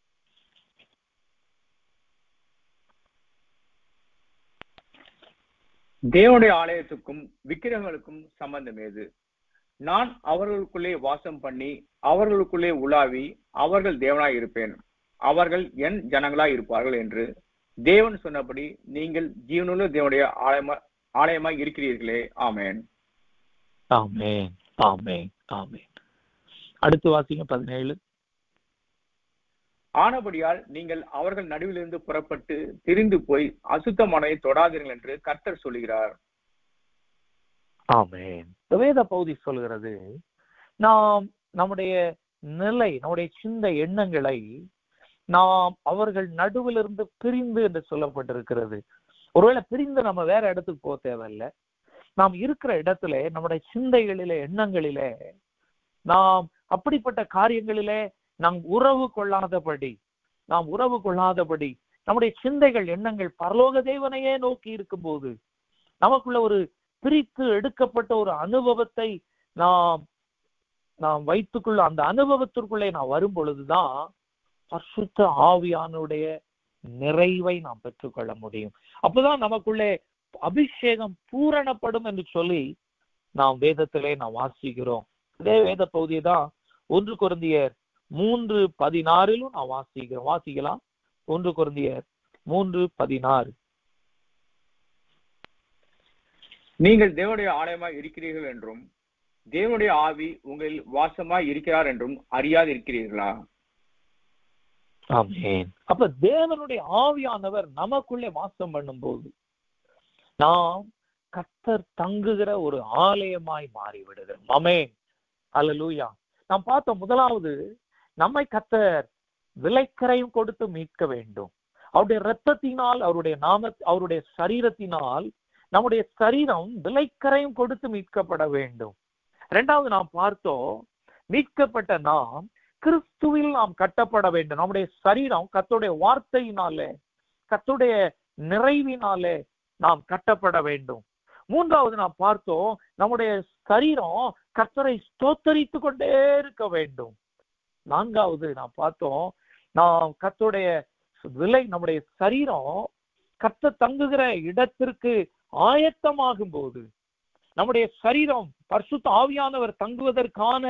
தேவனுடைய ஆலயத்துக்கும் விக்கிரகங்களுக்கும் சம்பந்தம் ஏது நான் அவர்களுக்குள்ளே வாசம் பண்ணி அவர்களுக்குள்ளே உலாவி அவர்கள் தேவனாய் இருப்பேன் அவர்கள் என் ஜனங்களாய் இருப்பார்கள் என்று தேவன் சொன்னபடி நீங்கள் ஜீவனுள்ள தேவனுடைய ஆலயமா ஆலயமாய் இருக்கிறீர்களே ஆமேன் ஆமேன் ஆமேன் ஆமேன் அடுத்து வாசிங்க பதினேழு ஆனபடியால் நீங்கள் அவர்கள் நடுவிலிருந்து புறப்பட்டு திரிந்து போய் அசுத்தமானதை தொடாதீர்கள் என்று கர்த்தர் சொல்கிறார் ஆமேன் வேத பகுதி சொல்கிறது நாம் நம்முடைய நிலை நம்முடைய சிந்த எண்ணங்களை நாம் அவர்கள் நடுவிலிருந்து பிரிந்து என்று சொல்லப்பட்டிருக்கிறது ஒருவேளை பிரிந்து நம்ம வேற இடத்துக்கு போக தேவையில்லை நாம் இருக்கிற இடத்துல நம்முடைய சிந்தைகளிலே எண்ணங்களிலே நாம் அப்படிப்பட்ட காரியங்களிலே நாம் உறவு கொள்ளாதபடி நாம் உறவு கொள்ளாதபடி நம்முடைய சிந்தைகள் எண்ணங்கள் பரலோக தேவனையே நோக்கி இருக்கும்போது நமக்குள்ள ஒரு பிரித்து எடுக்கப்பட்ட ஒரு அனுபவத்தை நாம் நாம் வைத்துக்குள்ள அந்த அனுபவத்திற்குள்ளே நாம் வரும் பொழுதுதான் பரிசுத்த ஆவியானுடைய நிறைவை நாம் பெற்றுக்கொள்ள முடியும் அப்பதான் நமக்குள்ளே அபிஷேகம் பூரணப்படும் என்று சொல்லி நாம் வேதத்திலே நாம் வாசிக்கிறோம் இதே வேத பகுதியை தான் ஒன்று குருந்தியர் மூன்று பதினாறிலும் நாம் வாசிக்கிறோம் வாசிக்கலாம் ஒன்று குருந்தியர் மூன்று பதினாறு நீங்கள் தேவனுடைய ஆலயமாய் இருக்கிறீர்கள் என்றும் தேவனுடைய ஆவி உங்களில் வாசமாய் இருக்கிறார் என்றும் அறியாது இருக்கிறீர்களா ஆமென் அப்ப தேவனுடைய ஆவியானவர் நமக்குள்ளே வாசம் பண்ணும்போது நாம் கத்தர் தங்குகிற ஒரு ஆலயமாய் மாறிவிடுகிறோம் ஆமென் அல்லேலூயா நாம் பார்த்தோம் முதலாவது நம்மை கத்தர் விலைக்கரையும் கொடுத்து மீட்க வேண்டும் அவருடைய இரத்தத்தினால் அவருடைய நாம அவருடைய சரீரத்தினால் நம்முடைய சரீரம் விலைக்கரையும் கொடுத்து மீட்கப்பட வேண்டும் இரண்டாவது நாம் பார்த்தோம் மீட்கப்பட்ட நாம் கிறிஸ்துவில் நாம் கட்டப்பட வேண்டும் நம்முடைய சரீரம் கத்துடைய வார்த்தையினாலே கத்துடைய நிறைவினாலே நாம் கட்டப்பட வேண்டும் மூன்றாவது நாம் பார்த்தோம் நம்முடைய சரீரம் கத்தரை ஸ்தோத்தரித்து கொண்டே இருக்க வேண்டும் நான்காவது நாம் பார்த்தோம் நாம் கத்துடைய விலை நம்முடைய சரீரம் கத்த தங்குகிற இடத்திற்கு ஆயத்தமாகும் போது நம்முடைய சரீரம் பரிசுத்த ஆவியானவர் தங்குவதற்கான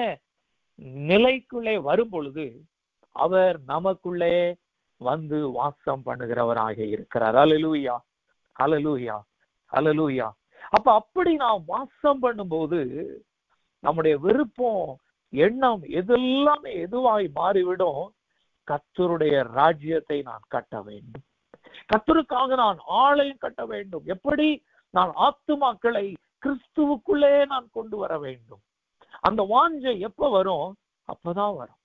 நிலைக்குள்ளே வரும் பொழுது அவர் நமக்குள்ளே வந்து வாசம் பண்ணுகிறவராக இருக்கிறார் அலலூயா அலலூயா அலலூயா அப்ப அப்படி நாம் வாசம் பண்ணும்போது நம்முடைய விருப்பம் எண்ணம் எதெல்லாமே எதுவாய் மாறிவிடும் கத்தருடைய ராஜ்யத்தை நான் கட்ட வேண்டும் கத்தருக்காக நான் ஆலயம் கட்ட வேண்டும் எப்படி நான் ஆத்துமாக்களை கிறிஸ்துவுக்குள்ளே நான் கொண்டு வர வேண்டும் அந்த வாஞ்சை எப்ப வரும் அப்பதான் வரும்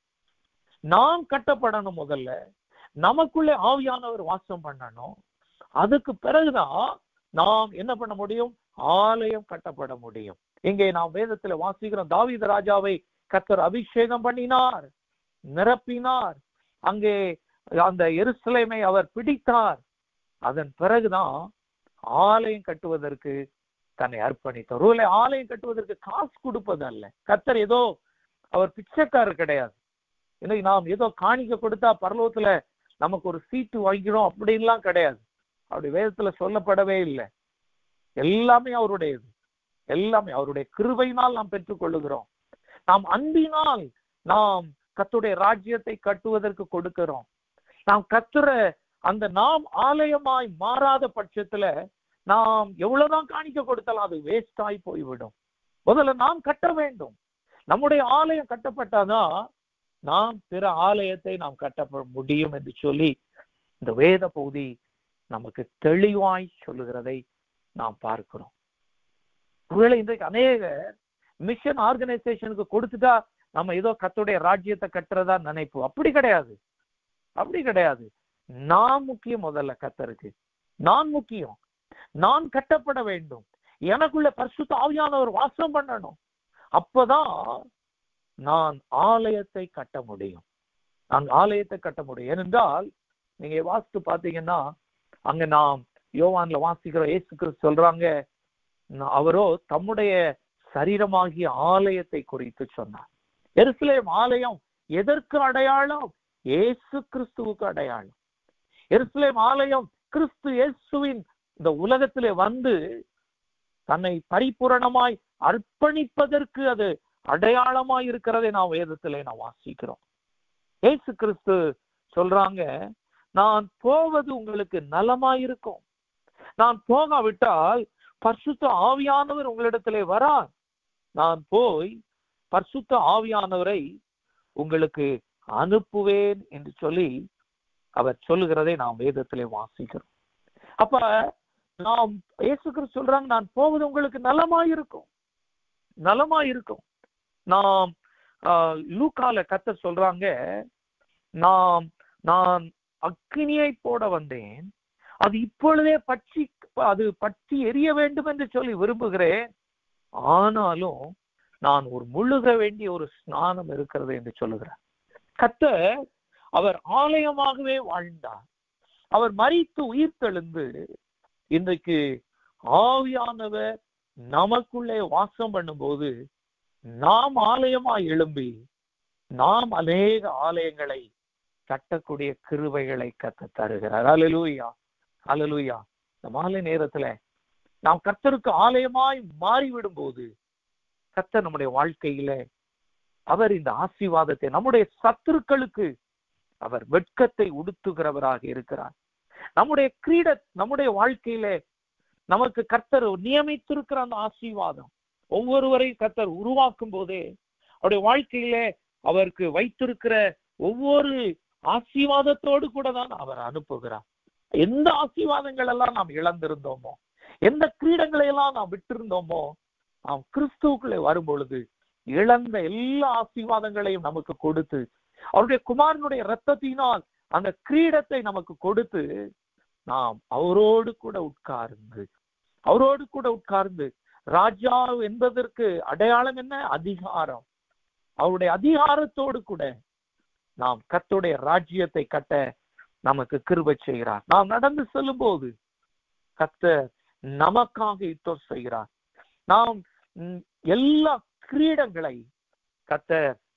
நாம் கட்டப்படணும் முதல்ல நமக்குள்ளே ஆவியானவர் வாசம் பண்ணணும் அதுக்கு பிறகுதான் நாம் என்ன பண்ண முடியும் ஆலயம் கட்டப்பட முடியும் இங்கே நாம் வேதத்துல வாசிக்கிறோம் தாவீத ராஜாவை கத்தர் அபிஷேகம் பண்ணினார் நிரப்பினார் அங்கே அந்த எருசலேமை அவர் பிடித்தார் அதன் பிறகுதான் ஆலயம் கட்டுவதற்கு தன்னை அர்ப்பணித்தார் ஒருவேளை ஆலயம் கட்டுவதற்கு காசு கொடுப்பது அல்ல கத்தர் ஏதோ அவர் பிச்சைக்காரர் கிடையாது இன்னைக்கு நாம் ஏதோ காணிக்க கொடுத்தா பரலோகத்துல நமக்கு ஒரு சீட்டு வாங்கிடும் அப்படின்லாம் கிடையாது அப்படி வேதத்துல சொல்லப்படவே இல்லை எல்லாமே அவருடையது எல்லாமே அவருடைய கிருபையினால் நாம் பெற்றுக்கொள்ளுகிறோம் நாம் அன்பினால் நாம் கத்துடைய ராஜ்யத்தை கட்டுவதற்கு கொடுக்கிறோம் நாம் கத்துற அந்த நாம் ஆலயமாய் மாறாத பட்சத்துல நாம் எவ்வளவுதான் காணிக்க கொடுத்தாலும் அது வேஸ்ட் ஆகி போய்விடும் முதல்ல நாம் கட்ட வேண்டும் நம்முடைய ஆலயம் கட்டப்பட்டாதான் நாம் பிற ஆலயத்தை நாம் கட்ட முடியும் என்று சொல்லி இந்த வேத பகுதி நமக்கு தெளிவாய் சொல்லுகிறதை நாம் பார்க்கிறோம் ஒருவேளை இன்றைக்கு அநேக மிஷன் ஆர்கனைசேஷனுக்கு கொடுத்துட்டா நம்ம ஏதோ கத்துடைய ராஜ்யத்தை கட்டுறதா நினைப்போம் அப்படி கிடையாது அப்படி கிடையாது நான் முக்கியம் முதல்ல கத்தருக்கு நான் முக்கியம் நான் கட்டப்பட வேண்டும் எனக்குள்ள பரிசுத்த ஆவியானவர் வாசம் பண்ணணும் அப்பதான் நான் ஆலயத்தை கட்ட முடியும் நான் ஆலயத்தை கட்ட முடியும் ஏனென்றால் நீங்க வாசித்து பாத்தீங்கன்னா அங்க நாம் யோவான்ல வாசிக்கிற இயேசு கிறிஸ்து சொல்றாங்க அவரோ தம்முடைய சரீரமாகிய ஆலயத்தை குறித்து சொன்னார் எருசலேம் ஆலயம் எதற்கு அடையாளம் இயேசு கிறிஸ்துவுக்கு அடையாளம் எருசலேம் ஆலயம் கிறிஸ்து இயேசுவின் இந்த உலகத்திலே வந்து தன்னை பரிபூரணமாய் அர்ப்பணிப்பதற்கு அது அடையாளமாய் இருக்கிறதை நாம் வேதத்திலே நாம் வாசிக்கிறோம் ஏசு கிறிஸ்து சொல்றாங்க நான் போவது உங்களுக்கு நலமாயிருக்கும் நான் போகாவிட்டால் பரிசுத்த ஆவியானவர் உங்களிடத்திலே வரார் நான் போய் பரிசுத்த ஆவியானவரை உங்களுக்கு அனுப்புவேன் என்று சொல்லி அவர் சொல்லுகிறதை நாம் வேதத்திலே வாசிக்கிறோம் அப்ப நாம் இயேசு கிறிஸ்து சொல்றாங்க நான் போவது உங்களுக்கு நலமாயிருக்கும் நலமாயிருக்கும் நாம் லூக்கால கத்த சொல்றாங்க நாம் நான் அக்கினியை போட வந்தேன் அது இப்பொழுதே பற்றி அது பற்றி எரிய வேண்டும் என்று சொல்லி விரும்புகிறேன் ஆனாலும் நான் ஒரு முழுக வேண்டிய ஒரு ஸ்நானம் இருக்கிறது என்று சொல்லுகிறார் கத்த அவர் ஆலயமாகவே வாழ்ந்தார் அவர் மறித்து உயிர் தெழுந்து இன்றைக்கு ஆவியானவர் நமக்குள்ளே வாசம் பண்ணும்போது நாம் ஆலயமாய் எழும்பி நாம் அநேக ஆலயங்களை கட்டக்கூடிய கிருவைகளை கத்த தருகிறார் அலலூயா அலலூயா இந்த மாலை நேரத்துல நாம் கர்த்தருக்கு ஆலயமாய் மாறிவிடும் போது கர்த்தர் நம்முடைய வாழ்க்கையில அவர் இந்த ஆசீர்வாதத்தை நம்முடைய சத்துருக்களுக்கு அவர் வெட்கத்தை உடுத்துகிறவராக இருக்கிறார் நம்முடைய கிரீட நம்முடைய வாழ்க்கையில நமக்கு கர்த்தர் நியமித்திருக்கிற அந்த ஆசீர்வாதம் ஒவ்வொருவரையும் கர்த்தர் உருவாக்கும் போதே அவருடைய வாழ்க்கையில அவருக்கு வைத்திருக்கிற ஒவ்வொரு ஆசீர்வாதத்தோடு கூட தான் அவர் அனுப்புகிறார் எந்த ஆசீர்வாதங்கள் எல்லாம் நாம் இழந்திருந்தோமோ எந்த கிரீடங்களை எல்லாம் நாம் விட்டிருந்தோமோ நாம் கிறிஸ்துவுக்குள்ளே வரும் பொழுது இழந்த எல்லா ஆசீர்வாதங்களையும் நமக்கு கொடுத்து அவருடைய குமாரனுடைய ரத்தத்தினால் அந்த கிரீடத்தை நமக்கு கொடுத்து நாம் அவரோடு கூட உட்கார்ந்து அவரோடு கூட உட்கார்ந்து ராஜா என்பதற்கு அடையாளம் என்ன அதிகாரம் அவருடைய அதிகாரத்தோடு கூட நாம் கத்துடைய ராஜ்யத்தை கட்ட நமக்கு கிருபை செய்கிறார் நாம் நடந்து செல்லும் போது கத்த நமக்காக யுத்தம் செய்கிறார் நாம் எல்லா கிரீடங்களை கத்த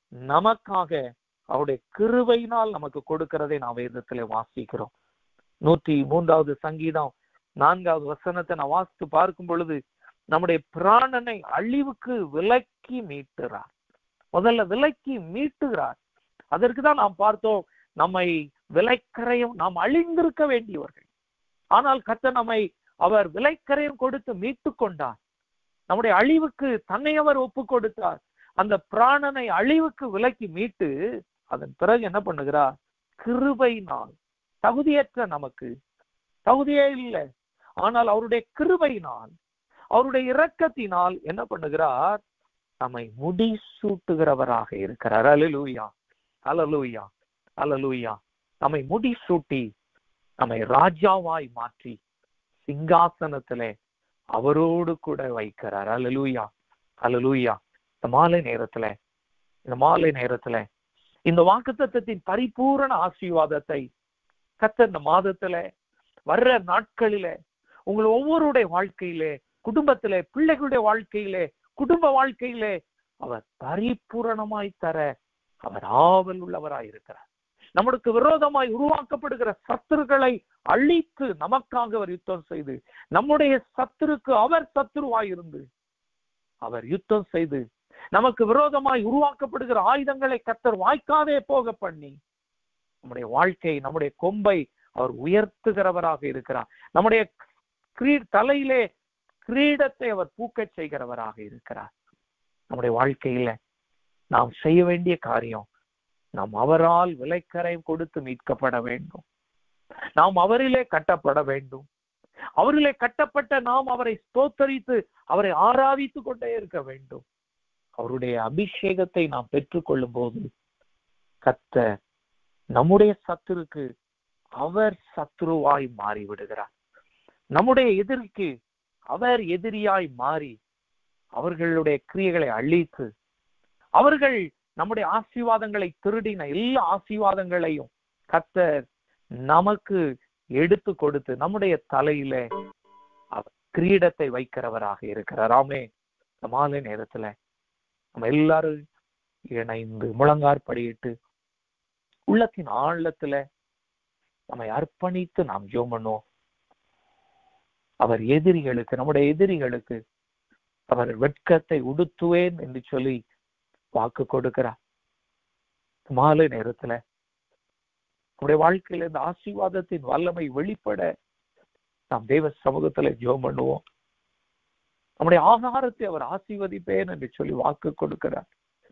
நமக்காக அவருடைய கிருபையினால் நமக்கு கொடுக்கிறதை நாம் வேதத்திலே வாசிக்கிறோம் நூத்தி மூன்றாவது சங்கீதம் நான்காவது வசனத்தை நான் வாசித்து பார்க்கும் பொழுது நம்முடைய பிராணனை அழிவுக்கு விலக்கி மீட்டுறார் முதல்ல விலக்கி மீட்டுகிறார் அதற்கு தான் நாம் பார்த்தோம் நம்மை விலைக்கரையும் நாம் அழிந்திருக்க வேண்டியவர்கள் ஆனால் கத்த நம்மை அவர் விலைக்கரையும் கொடுத்து மீட்டு கொண்டார் நம்முடைய அழிவுக்கு தன்னை அவர் ஒப்பு கொடுத்தார் அந்த பிராணனை அழிவுக்கு விலக்கி மீட்டு அதன் பிறகு என்ன பண்ணுகிறார் கிருபையினால் தகுதியற்ற நமக்கு தகுதியே இல்லை ஆனால் அவருடைய கிருபையினால் அவருடைய இரக்கத்தினால் என்ன பண்ணுகிறார் நம்மை முடி சூட்டுகிறவராக இருக்கிறார் அலலூயா அலலூயா அலலூயா நம்மை முடி சூட்டி நம்மை ராஜாவாய் மாற்றி சிங்காசனத்திலே அவரோடு கூட வைக்கிறார் அலலூயா அலலூயா இந்த மாலை நேரத்துல இந்த மாலை நேரத்துல இந்த வாக்குத்தத்தின் பரிபூரண ஆசீர்வாதத்தை கத்த இந்த மாதத்துல வர்ற நாட்களில உங்கள் ஒவ்வொருடைய வாழ்க்கையிலே குடும்பத்திலே பிள்ளைகளுடைய வாழ்க்கையிலே குடும்ப வாழ்க்கையிலே அவர் பரிபூரணமாய் தர அவர் ஆவல் உள்ளவராய் இருக்கிறார் நம்மளுக்கு விரோதமாய் உருவாக்கப்படுகிற சத்துருக்களை அழித்து நமக்காக அவர் யுத்தம் செய்து நம்முடைய சத்துருக்கு அவர் சத்துருவாய் இருந்து அவர் யுத்தம் செய்து நமக்கு விரோதமாய் உருவாக்கப்படுகிற ஆயுதங்களை கத்தர் வாய்க்காதே போக பண்ணி நம்முடைய வாழ்க்கை நம்முடைய கொம்பை அவர் உயர்த்துகிறவராக இருக்கிறார் நம்முடைய கிரீ தலையிலே கிரீடத்தை அவர் பூக்கச் செய்கிறவராக இருக்கிறார் நம்முடைய வாழ்க்கையில நாம் செய்ய வேண்டிய காரியம் நாம் அவரால் விலைக்கரை கொடுத்து மீட்கப்பட வேண்டும் நாம் அவரிலே கட்டப்பட வேண்டும் அவரிலே கட்டப்பட்ட நாம் அவரை ஸ்தோத்தரித்து அவரை ஆராதித்து கொண்டே இருக்க வேண்டும் அவருடைய அபிஷேகத்தை நாம் பெற்றுக்கொள்ளும் போது கத்த நம்முடைய சத்துருக்கு அவர் சத்ருவாய் மாறி விடுகிறார் நம்முடைய எதிரிக்கு அவர் எதிரியாய் மாறி அவர்களுடைய கிரியைகளை அழித்து அவர்கள் நம்முடைய ஆசீர்வாதங்களை திருடின எல்லா ஆசீர்வாதங்களையும் கத்தர் நமக்கு எடுத்து கொடுத்து நம்முடைய தலையில அவர் கிரீடத்தை வைக்கிறவராக இருக்கிறார் ஆமே இந்த மாலை நேரத்துல நம்ம எல்லாரும் இணைந்து முழங்கார் படியிட்டு உள்ளத்தின் ஆழத்துல நம்மை அர்ப்பணித்து நாம் ஜோம் பண்ணுவோம் அவர் எதிரிகளுக்கு நம்முடைய எதிரிகளுக்கு அவர் வெட்கத்தை உடுத்துவேன் என்று சொல்லி வாக்கு கொடுக்கிறார் மாலை நேரத்துல நம்முடைய வாழ்க்கையில இந்த ஆசீர்வாதத்தின் வல்லமை வெளிப்பட நாம் தெய்வ சமூகத்துல ஜோம் பண்ணுவோம் நம்முடைய ஆகாரத்தை அவர் ஆசீர்வதிப்பேன் என்று சொல்லி வாக்கு கொடுக்கிறார்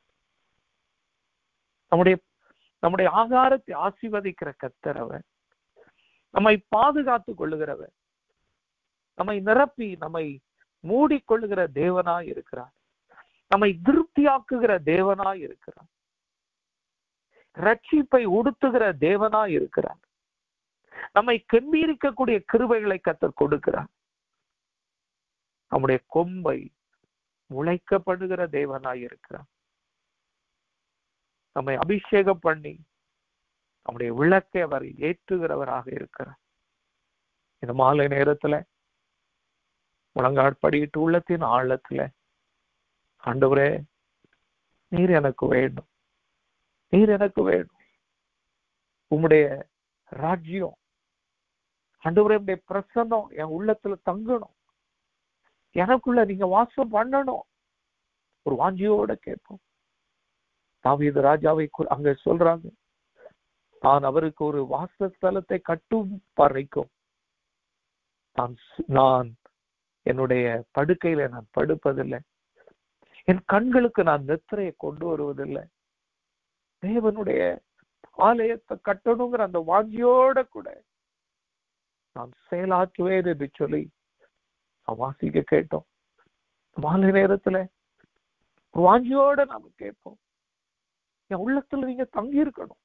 நம்முடைய நம்முடைய ஆகாரத்தை ஆசீர்வதிக்கிற கத்தர் அவர் நம்மை பாதுகாத்து கொள்ளுகிறவர் நம்மை நிரப்பி நம்மை மூடிக்கொள்ளுகிற தேவனாய் இருக்கிறார் நம்மை திருப்தியாக்குகிற தேவனாய் இருக்கிறார் ரட்சிப்பை உடுத்துகிற தேவனா இருக்கிறார் நம்மை கம்பீரிக்கக்கூடிய கிருபைகளை கத்தர் கொடுக்கிறார் நம்முடைய கொம்பை முளைக்கப்படுகிற தேவனாய் இருக்கிறார் நம்மை அபிஷேகம் பண்ணி நம்முடைய விளக்கை அவர் ஏற்றுகிறவராக இருக்கிறார் இந்த மாலை நேரத்துல முழங்காட்படியிட்டு உள்ளத்தின் ஆழத்துல ஆண்டவரே நீர் எனக்கு வேண்டும் நீர் எனக்கு வேண்டும் உம்முடைய ராஜ்யம் ஆண்டவரே உடைய பிரசன்னம் என் உள்ளத்துல தங்கணும் எனக்குள்ள நீங்க வாசம் பண்ணணும் ஒரு வாஞ்சியோட கேட்போம் தாவீது ராஜாவை கு- அங்க சொல்றாங்க நான் அவருக்கு ஒரு வாசஸ்தலத்தை கட்டும் வரைக்கும் நான் சு- நான் என்னுடைய படுக்கையில நான் படுப்பதில்லை என் கண்களுக்கு நான் நித்திரையை கொண்டு வருவதில்லை தேவனுடைய ஆலயத்தை கட்டணுங்கிற அந்த வாஞ்சியோட கூட நான் செயலாற்றுவேன் என்று சொல்லி நான் வாசிக்க கேட்டோம் மாலை நேரத்துல ஒரு வாஞ்சியோட நாம கேட்போம் என் உள்ளத்துல நீங்க தங்கி இருக்கணும்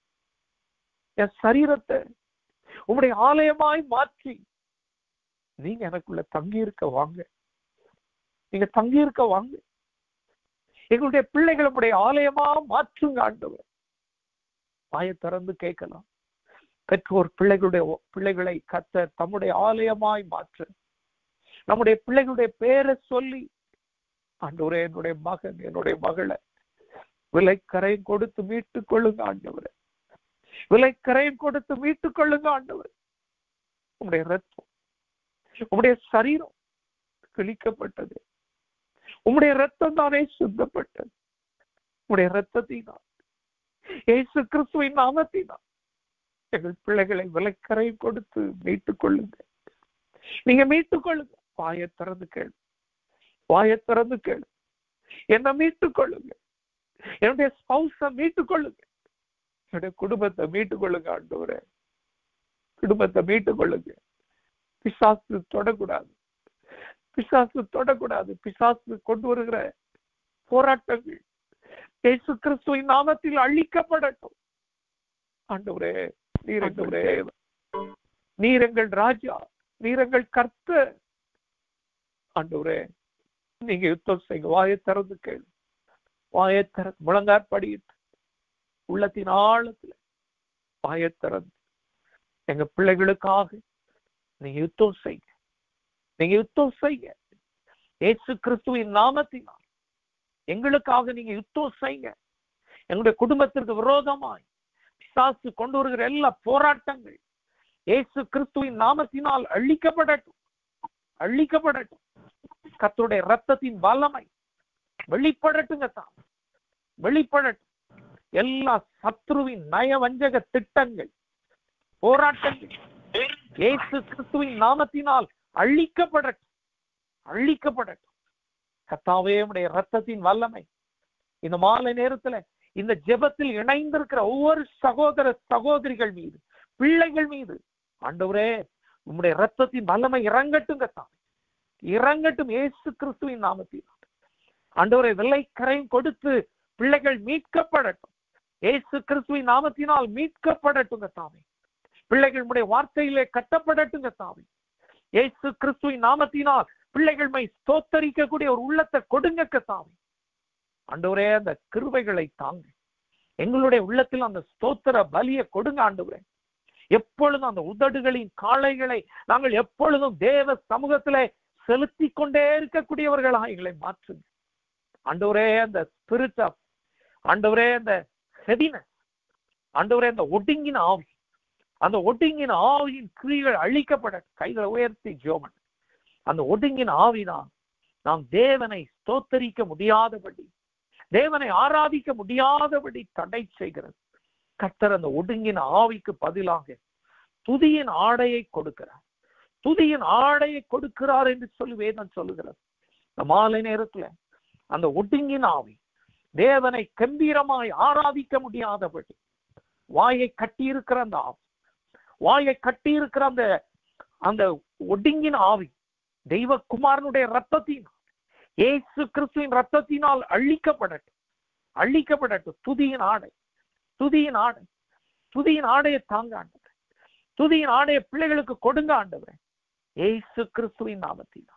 என் சரீரத்தை உங்களுடைய ஆலயமாய் மாற்றி நீங்க எனக்குள்ள தங்கி இருக்க வாங்க நீங்க தங்கி இருக்க வாங்க எங்களுடைய பிள்ளைகளுடைய ஆலயமா மாற்றுங்க ஆண்டவர் வாயை திறந்து கேட்கலாம் பெற்றோர் பிள்ளைகளுடைய பிள்ளைகளை கத்த தம்முடைய ஆலயமாய் மாற்ற நம்முடைய பிள்ளைகளுடைய பேரை சொல்லி ஆண்டவரே என்னுடைய மகன் என்னுடைய மகளை விலைக்கரை கொடுத்து மீட்டுக் கொள்ளுங்க ஆண்டவரே விலைக்கரை கொடுத்து மீட்டுக் கொள்ளுங்க ஆண்டவர் உங்களுடைய ரத்தம் உங்களுடைய சரீரம் கிழிக்கப்பட்டது உம்முடைய ரத்தம் தானே சுத்தப்பட்டது உம்முடைய ரத்தத்தினால் இயேசு கிறிஸ்துவின் நாமத்தினால் எங்கள் பிள்ளைகளை விலைக்கரை கொடுத்து மீட்டுக் கொள்ளுங்க நீங்க மீட்டுக் கொள்ளுங்க வாயை திறந்து கேளு வாயை திறந்து கேளு என்ன மீட்டுக் கொள்ளுங்க என்னுடைய ஸ்பௌஸ மீட்டுக் கொள்ளுங்க என்னுடைய குடும்பத்தை மீட்டுக் கொள்ளுங்க ஆண்டவரே குடும்பத்தை மீட்டுக் கொள்ளுங்க பிசாசு தொடக்கூடாது பிசாசு தொடக்கூடாது பிசாசு கொண்டு வருகிற போராட்டங்கள் இயேசு கிறிஸ்துவின் நாமத்தில் அழிக்கப்படட்டும் ஆண்டவரே நீர் எங்கள் தேவன். நீர் எங்கள் ராஜா நீர் எங்கள் கர்த்தர் ஆண்டவரே நீங்க யுத்தம் செய்யுங்க வாயை திறந்து கேளு வாயை திறந்து முழங்கார் படியிட்டு உள்ளத்தின் ஆழத்துல வாயை திறந்து எங்க பிள்ளைகளுக்காக நீங்க யுத்தம் செய்யுங்க நீங்க யுத்தம் செய்யுங்க இயேசு கிறிஸ்துவின் நாமத்தினால் எங்களுக்காக நீங்க யுத்தம் செய்யுங்க எங்களுடைய குடும்பத்திற்கு விரோதமாய் பிசாசு கொண்டு வருகிற எல்லா போராட்டங்கள் இயேசு கிறிஸ்துவின் நாமத்தினால் அழிக்கப்படட்டும் அழிக்கப்படட்டும் கர்த்தருடைய ரத்தத்தின் வல்லமை வெளிப்படட்டுங்க தான் வெளிப்படட்டும் எல்லா சத்ருவின் நயவஞ்சக திட்டங்கள் போராட்டங்கள் இயேசு கிறிஸ்துவின் நாமத்தினால் அழிக்கப்படட்டும் அழிக்கப்படட்டும் கத்தாவே உடைய ரத்தத்தின் வல்லமை இந்த மாலை நேரத்துல இந்த ஜெபத்தில் இணைந்திருக்கிற ஒவ்வொரு சகோதர சகோதரிகள் மீது பிள்ளைகள் மீது ஆண்டவரே உம்முடைய ரத்தத்தின் வல்லமை இறங்கட்டும் கத்தாவே இறங்கட்டும் இயேசு கிறிஸ்துவின் நாமத்தில் ஆண்டவரை வெள்ளைக்கரையும் கொடுத்து பிள்ளைகள் மீட்கப்படட்டும் இயேசு கிறிஸ்துவின் நாமத்தினால் மீட்கப்படட்டும் கத்தாவே பிள்ளைகள் உடைய வார்த்தையிலே கட்டப்படட்டும் கத்தாவே இயேசு கிறிஸ்துவின் நாமத்தினால் பிள்ளைகள் மை ஸ்தோத்தரிக்கக்கூடிய ஒரு உள்ளத்தை கொடுங்க கத்தாவே ஆண்டவரே அந்த கிருபைகளை தாங்க எங்களுடைய உள்ளத்தில் அந்த ஸ்தோத்திர பலியை கொடுங்க ஆண்டவரே எப்பொழுதும் அந்த உதடுகளின் காளைகளை நாங்கள் எப்பொழுதும் தேவ சமூகத்திலே செலுத்தி கொண்டே இருக்கக்கூடியவர்களாக எங்களை மாற்றுங்க ஆண்டவரே அந்த ஸ்பிரிட் ஆஃப் ஆண்டவரே அந்த ஹெவினஸ் ஆண்டவரே அந்த ஒடுங்கின ஆவி அந்த ஒடுங்கின ஆவியின் கிரிகள் அழிக்கப்பட கைகளை உயர்த்தி ஜோமன் அந்த ஒடுங்கின ஆவிதான் நாம் தேவனை ஸ்தோத்தரிக்க முடியாதபடி தேவனை ஆராதிக்க முடியாதபடி தடை செய்கிறது கர்த்தர் அந்த ஒடுங்கின ஆவிக்கு பதிலாக துதியின் ஆடையை கொடுக்கிறார் துதியின் ஆடையை கொடுக்கிறார் என்று சொல்லி வேதம் சொல்லுகிறது இந்த மாலை நேரத்துல அந்த ஒடுங்கின ஆவி தேவனை கம்பீரமாய் ஆராதிக்க முடியாதபடி வாயை கட்டியிருக்கிற அந்த ஆவி வாயை கட்டியிருக்கிற அந்த அந்த ஒடுங்கின ஆவி தெய்வ குமாரனுடைய ரத்தத்தினால் இயேசு கிறிஸ்துவின் ரத்தத்தினால் அழிக்கப்படட்டும் அழிக்கப்படட்டும் துதியின் ஆடை துதியின் ஆடை துதியின் ஆடையை தாங்க ஆண்டவர் துதியின் ஆடையை பிள்ளைகளுக்கு கொடுங்க ஆண்டவர் ஏசு கிறிஸ்துவின் நாமத்தினால்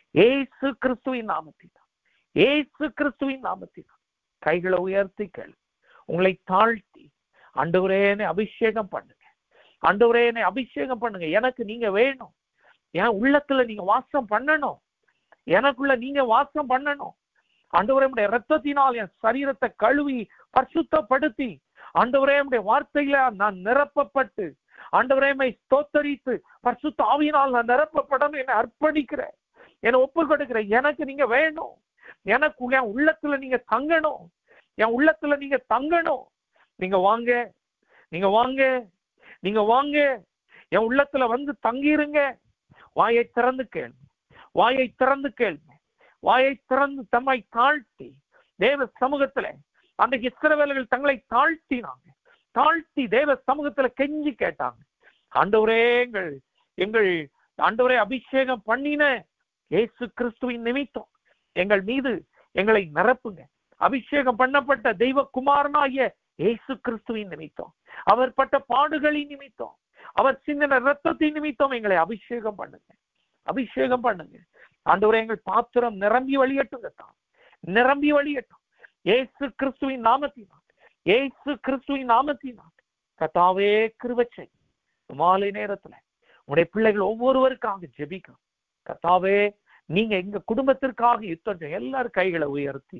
ஏசு கிறிஸ்துவின் நாமத்தினால் ஏசு கிறிஸ்துவின் நாமத்தினால் கைகளை உயர்த்தி கேளு உங்களை தாழ்த்தி ஆண்டவரே என்னை அபிஷேகம் பண்ணுங்க ஆண்டவரே என்னை அபிஷேகம் பண்ணுங்க எனக்கு நீங்க வேணும் என் உள்ளத்துல நீங்க வாசம் பண்ணணும் எனக்குள்ள நீங்க வாசம் பண்ணணும் ஆண்டவரே உடைய ரத்தத்தினால் என் சரீரத்தை கழுவி பரிசுத்தப்படுத்தி ஆண்டவரே உடைய வார்த்தையில நான் நிரப்பப்பட்டு ஆண்டவரே மை ஸ்தோத்தரித்து பரிசுத்த ஆவியினால் நான் நிரப்பப்படணும் என்னை அர்ப்பணிக்கிறேன் என்னை ஒப்பு கொடுக்கிறேன் எனக்கு நீங்க வேணும் எனக்கு என் உள்ளத்துல நீங்க தங்கணும் என் உள்ளத்துல நீங்க தங்கணும் நீங்க வாங்க நீங்க வாங்க நீங்க வாங்க என் உள்ளத்துல வந்து தங்கிருங்க வாயை திறந்து கேள்வி வாயை திறந்து கேள்வி வாயை திறந்து தம்மை தாழ்த்தி தேவ சமூகத்துல அந்த இஸ்ரவேலர்கள் தங்களை தாழ்த்தினாங்க தாழ்த்தி தேவ சமூகத்துல கெஞ்சி கேட்டாங்க ஆண்டவரே எங்கள் எங்கள் ஆண்டவரே அபிஷேகம் பண்ணின இயேசு கிறிஸ்துவின் நிமித்தம் எங்கள் மீது எங்களை நிரப்புங்க அபிஷேகம் பண்ணப்பட்ட தெய்வ குமாரனாகிய இயேசு கிறிஸ்துவின் நிமித்தம் அவர் பட்ட பாடுகளின் நிமித்தம் அவர் சிந்தின ரத்தத்தின் நிமித்தம் எங்களை அபிஷேகம் பண்ணுங்க அபிஷேகம் பண்ணுங்க ஆண்டவரே எங்கள் பாத்திரம் நிரம்பி வழியட்டுங்க தான் நிரம்பி வழியட்டும் ஏசு கிறிஸ்துவின் நாமத்தினால் ஏசு கிறிஸ்துவின் நாமத்தினால் கத்தாவே கிருபச்சை மாலை நேரத்துல உங்களுடைய பிள்ளைகள் ஒவ்வொருவருக்காக ஜெபிக்கும் கத்தாவே நீங்க எங்க குடும்பத்திற்காக யுத்தம் செய்ய எல்லாரும் கைகளை உயர்த்தி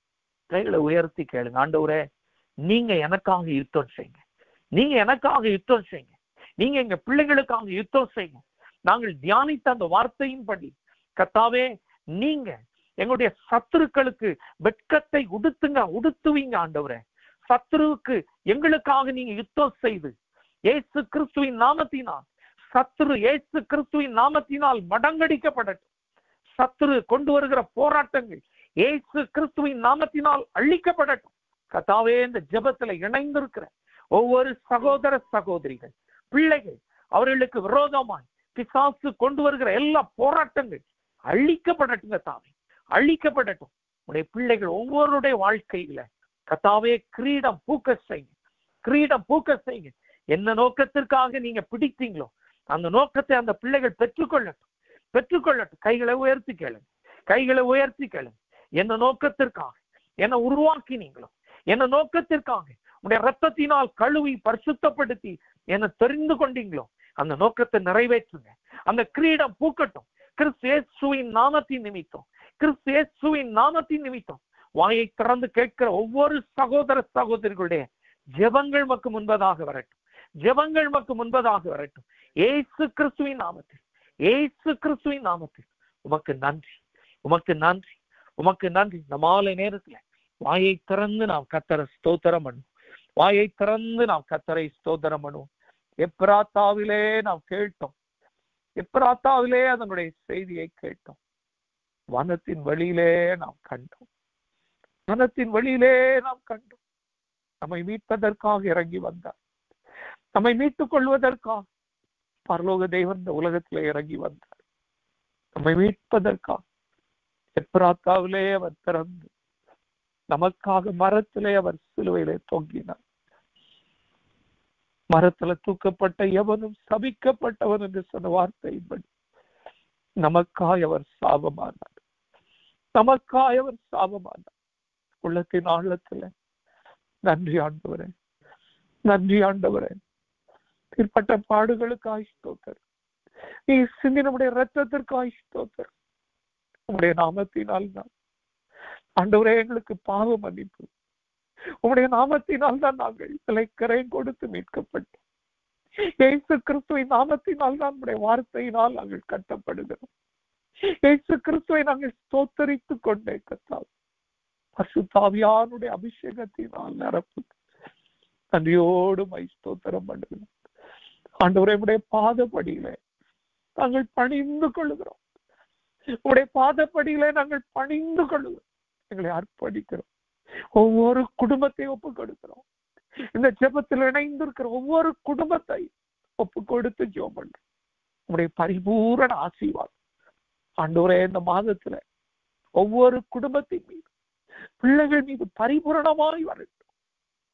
கைகளை உயர்த்தி கேளுங்க ஆண்டவரே நீங்க எனக்காக யுத்தம் செய்யுங்க நீங்க எனக்காக யுத்தம் செய்யுங்க நீங்க எங்க பிள்ளைகளுக்காக யுத்தம் செய்யுங்க நாங்கள் தியானித்த அந்த வார்த்தையின்படி கத்தாவே நீங்க எங்களுடைய சத்துருக்களுக்கு வெட்கத்தை உடுத்துங்க உடுத்துவீங்க ஆண்டவரே சத்துருவுக்கு எங்களுக்காக நீங்க யுத்தம் செய்து ஏசு கிறிஸ்துவின் நாமத்தினால் சத்துரு ஏசு கிறிஸ்துவின் நாமத்தினால் மடங்கடிக்கப்படட்டும் சத்துரு கொண்டு வருகிற போராட்டங்கள் ஏசு கிறிஸ்துவின் நாமத்தினால் அழிக்கப்படட்டும் கத்தாவே இந்த ஜெபத்துல இணைந்திருக்கிற ஒவ்வொரு சகோதர சகோதரிகள் பிள்ளைகள் அவர்களுக்கு விரோதமாய் பிசாசு கொண்டு வருகிற எல்லா போராட்டங்கள் அழிக்கப்படட்டுங்க தாவே அழிக்கப்படட்டும் உடைய பிள்ளைகள் ஒவ்வொருடைய வாழ்க்கையில கத்தாவே கிரீடம் பூக்க செய்யுங்க கிரீடம் பூக்க செய்யுங்க என்ன நோக்கத்திற்காக நீங்க பிடித்தீங்களோ அந்த நோக்கத்தை அந்த பிள்ளைகள் பெற்றுக்கொள்ளட்டும் பெற்றுக்கொள்ளட்டும் கைகளை உயர்த்தி கேளுங்க கைகளை உயர்த்தி கேளுங்க என்ன நோக்கத்திற்காக என்ன உருவாக்கினீங்களோ என்ன நோக்கத்திற்காக உடைய ரத்தத்தினால் கழுவி பரிசுத்தப்படுத்தி என்ன தெரிந்து கொண்டீங்களோ அந்த நோக்கத்தை நிறைவேற்றுங்க அந்த கிரீடம் பூக்கட்டும் கிறிஸ்துவின் நாமத்தின் நிமித்தம் கிறிஸ்துவின் நாமத்தின் நிமித்தம் வாயை திறந்து கேட்கிற ஒவ்வொரு சகோதர சகோதரிகளுடைய ஜெபங்கள் மக்கு முன்பதாக வரட்டும் ஜெபங்கள் மக்கு முன்பதாக வரட்டும் ஏசு கிறிஸ்துவின் நாமத்தில் ஏசு கிறிஸ்துவின் நாமத்தில் உமக்கு நன்றி உமக்கு நன்றி உமக்கு நன்றி இந்த மாலை நேரத்துல வாயை திறந்து நாம் கத்தரை ஸ்தோத்திரம் பண்ணுவோம் வாயை திறந்து நாம் கத்தரை ஸ்தோத்திரம் பண்ணுவோம் எப்ராத்தாவிலே நாம் கேட்டோம் எப்ராத்தாவிலே அதனுடைய செய்தியை கேட்டோம் வனத்தின் வழியிலே நாம் கண்டோம் வனத்தின் வழியிலே நாம் கண்டோம் நம்மை மீட்பதற்காக இறங்கி வந்தார் நம்மை மீட்டுக் கொள்வதற்காக பரலோக தேவன் இந்த உலகத்திலே இறங்கி வந்தார் நம்மை மீட்பதற்காக எப்ராத்தாவிலே அவர் திறந்து நமக்காக மரத்திலே அவர் சிலுவையிலே தொங்கினார் மரத்துல தூக்கப்பட்ட எவனும் சபிக்கப்பட்டவன் என்று சொன்ன வார்த்தையின்படி நமக்காய் அவர் சாபமானார் நமக்காய் அவர் சாபமானார் உள்ளத்தின் ஆழத்துல நன்றி ஆண்டவரே நன்றி ஆண்டவரே பிற்பட்ட பாடுகளுக்காய் ஸ்தோத்தர் நீ சிந்தி நம்முடைய ரத்தத்திற்காய் ஸ்தோத்தர் உங்களுடைய நாமத்தினால் தான் ஆண்டவரே எங்களுக்கு பாவ மன்னிப்பு உங்களுடைய நாமத்தினால் தான் நாங்கள் இலைக்கரை கொடுத்து மீட்கப்பட்டோம் ஏசு கிறிஸ்துவின் நாமத்தினால் தான் உடைய வார்த்தையினால் நாங்கள் கட்டப்படுகிறோம் ஏசு கிறிஸ்துவை நாங்கள் ஸ்தோத்தரித்து கொண்டே கத்தால் பசுத்தாவியானுடைய அபிஷேகத்தினால் நிரப்பு நன்றியோடு மை ஸ்தோத்திரம் பண்ணுகிறோம் ஆண்டவரே உடைய பாதப்படியிலே நாங்கள் பணிந்து கொள்ளுகிறோம் உடைய பாதப்படியிலே நாங்கள் பணிந்து கொள்ளுகிறோம் எங்களை அர்ப்பணிக்கிறோம் ஒவ்வொரு குடும்பத்தை ஒப்பு கொடுக்கிறோம் இந்த ஜெபத்தில் இணைந்திருக்கிற ஒவ்வொரு குடும்பத்தை ஒப்பு கொடுத்து ஜெபம் பண்றோம் உங்களுடைய பரிபூரண ஆசீர்வாதம் ஆண்டவரே இந்த மாதத்துல ஒவ்வொரு குடும்பத்தின் மீது பிள்ளைகள் மீது பரிபூரணமாய் வரட்டும்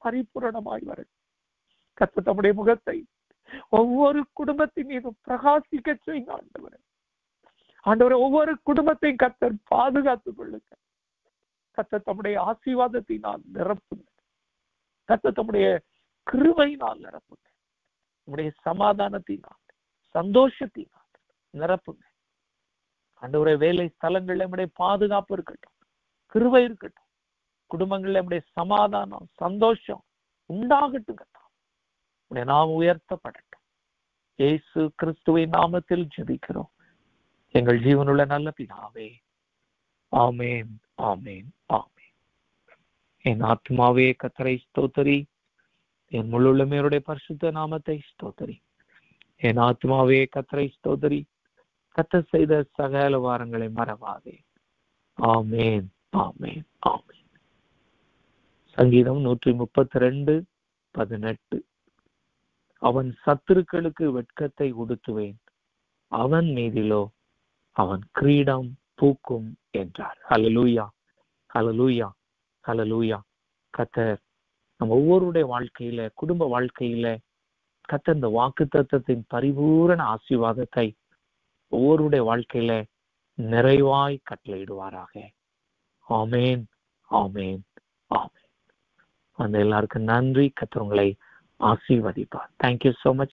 பரிபூரணமாய் வரும் கத்த தம்முடைய முகத்தை ஒவ்வொரு குடும்பத்தின் மீதும் பிரகாசிக்க செய்யுங்க ஆண்டவரே ஆண்டவரே ஒவ்வொரு குடும்பத்தையும் கத்தர் பாதுகாத்துக் கொள்ளுங்க கத்த தம்முடைய ஆசீர்வாதத்தினால் நிரப்புங்க கத்த தம்முடைய கிருபையினால் நிரப்புங்க உங்களுடைய சமாதானத்தினால் சந்தோஷத்தினால் நிரப்புங்க ஆண்டவரே வேலை ஸ்தலங்கள்ல நம்முடைய பாதுகாப்பு இருக்கட்டும் கிருபை இருக்கட்டும் குடும்பங்கள்ல நம்முடைய சமாதானம் சந்தோஷம் உண்டாகட்டும் கத்தா உடைய நாம் உயர்த்தப்படட்டும் இயேசு கிறிஸ்துவின் நாமத்தில் ஜெபிக்கிறோம் எங்கள் ஜீவனுள்ள நல்ல பிதாவே ஆமேன் ஆமேன் ஆமேன் என் ஆத்மாவே கத்தரை ஸ்தோத்தரி என் முள்ளுள்ளமையருடைய பரிசுத்த நாமத்தை ஸ்தோத்தரி என் ஆத்மாவே கத்தரை ஸ்தோத்தரி கத்த செய்த சகல வாரங்களை மறவாதே ஆமேன் ஆமேன் ஆமேன் சங்கீதம் நூற்றி முப்பத்தி ரெண்டு பதினெட்டு அவன் சத்துருக்களுக்கு வெட்கத்தை உடுத்துவேன் அவன் மீதிலோ அவன் கிரீடம் பூக்கும் என்றார் ஹலலூயா ஹலலூயா ஹலலூயா கத்தர் நம்ம ஒவ்வொருடைய வாழ்க்கையில குடும்ப வாழ்க்கையில கத்தர் இந்த வாக்கு தத்துவத்தின் பரிபூரண ஆசீர்வாதத்தை ஒவ்வொருடைய வாழ்க்கையில நிறைவாய் கட்டளையிடுவாராக ஆமேன் ஆமேன் ஆமேன் அந்த எல்லாருக்கும் நன்றி கத்தர் உங்களை ஆசீர்வதிப்பார் தேங்க்யூ so மச்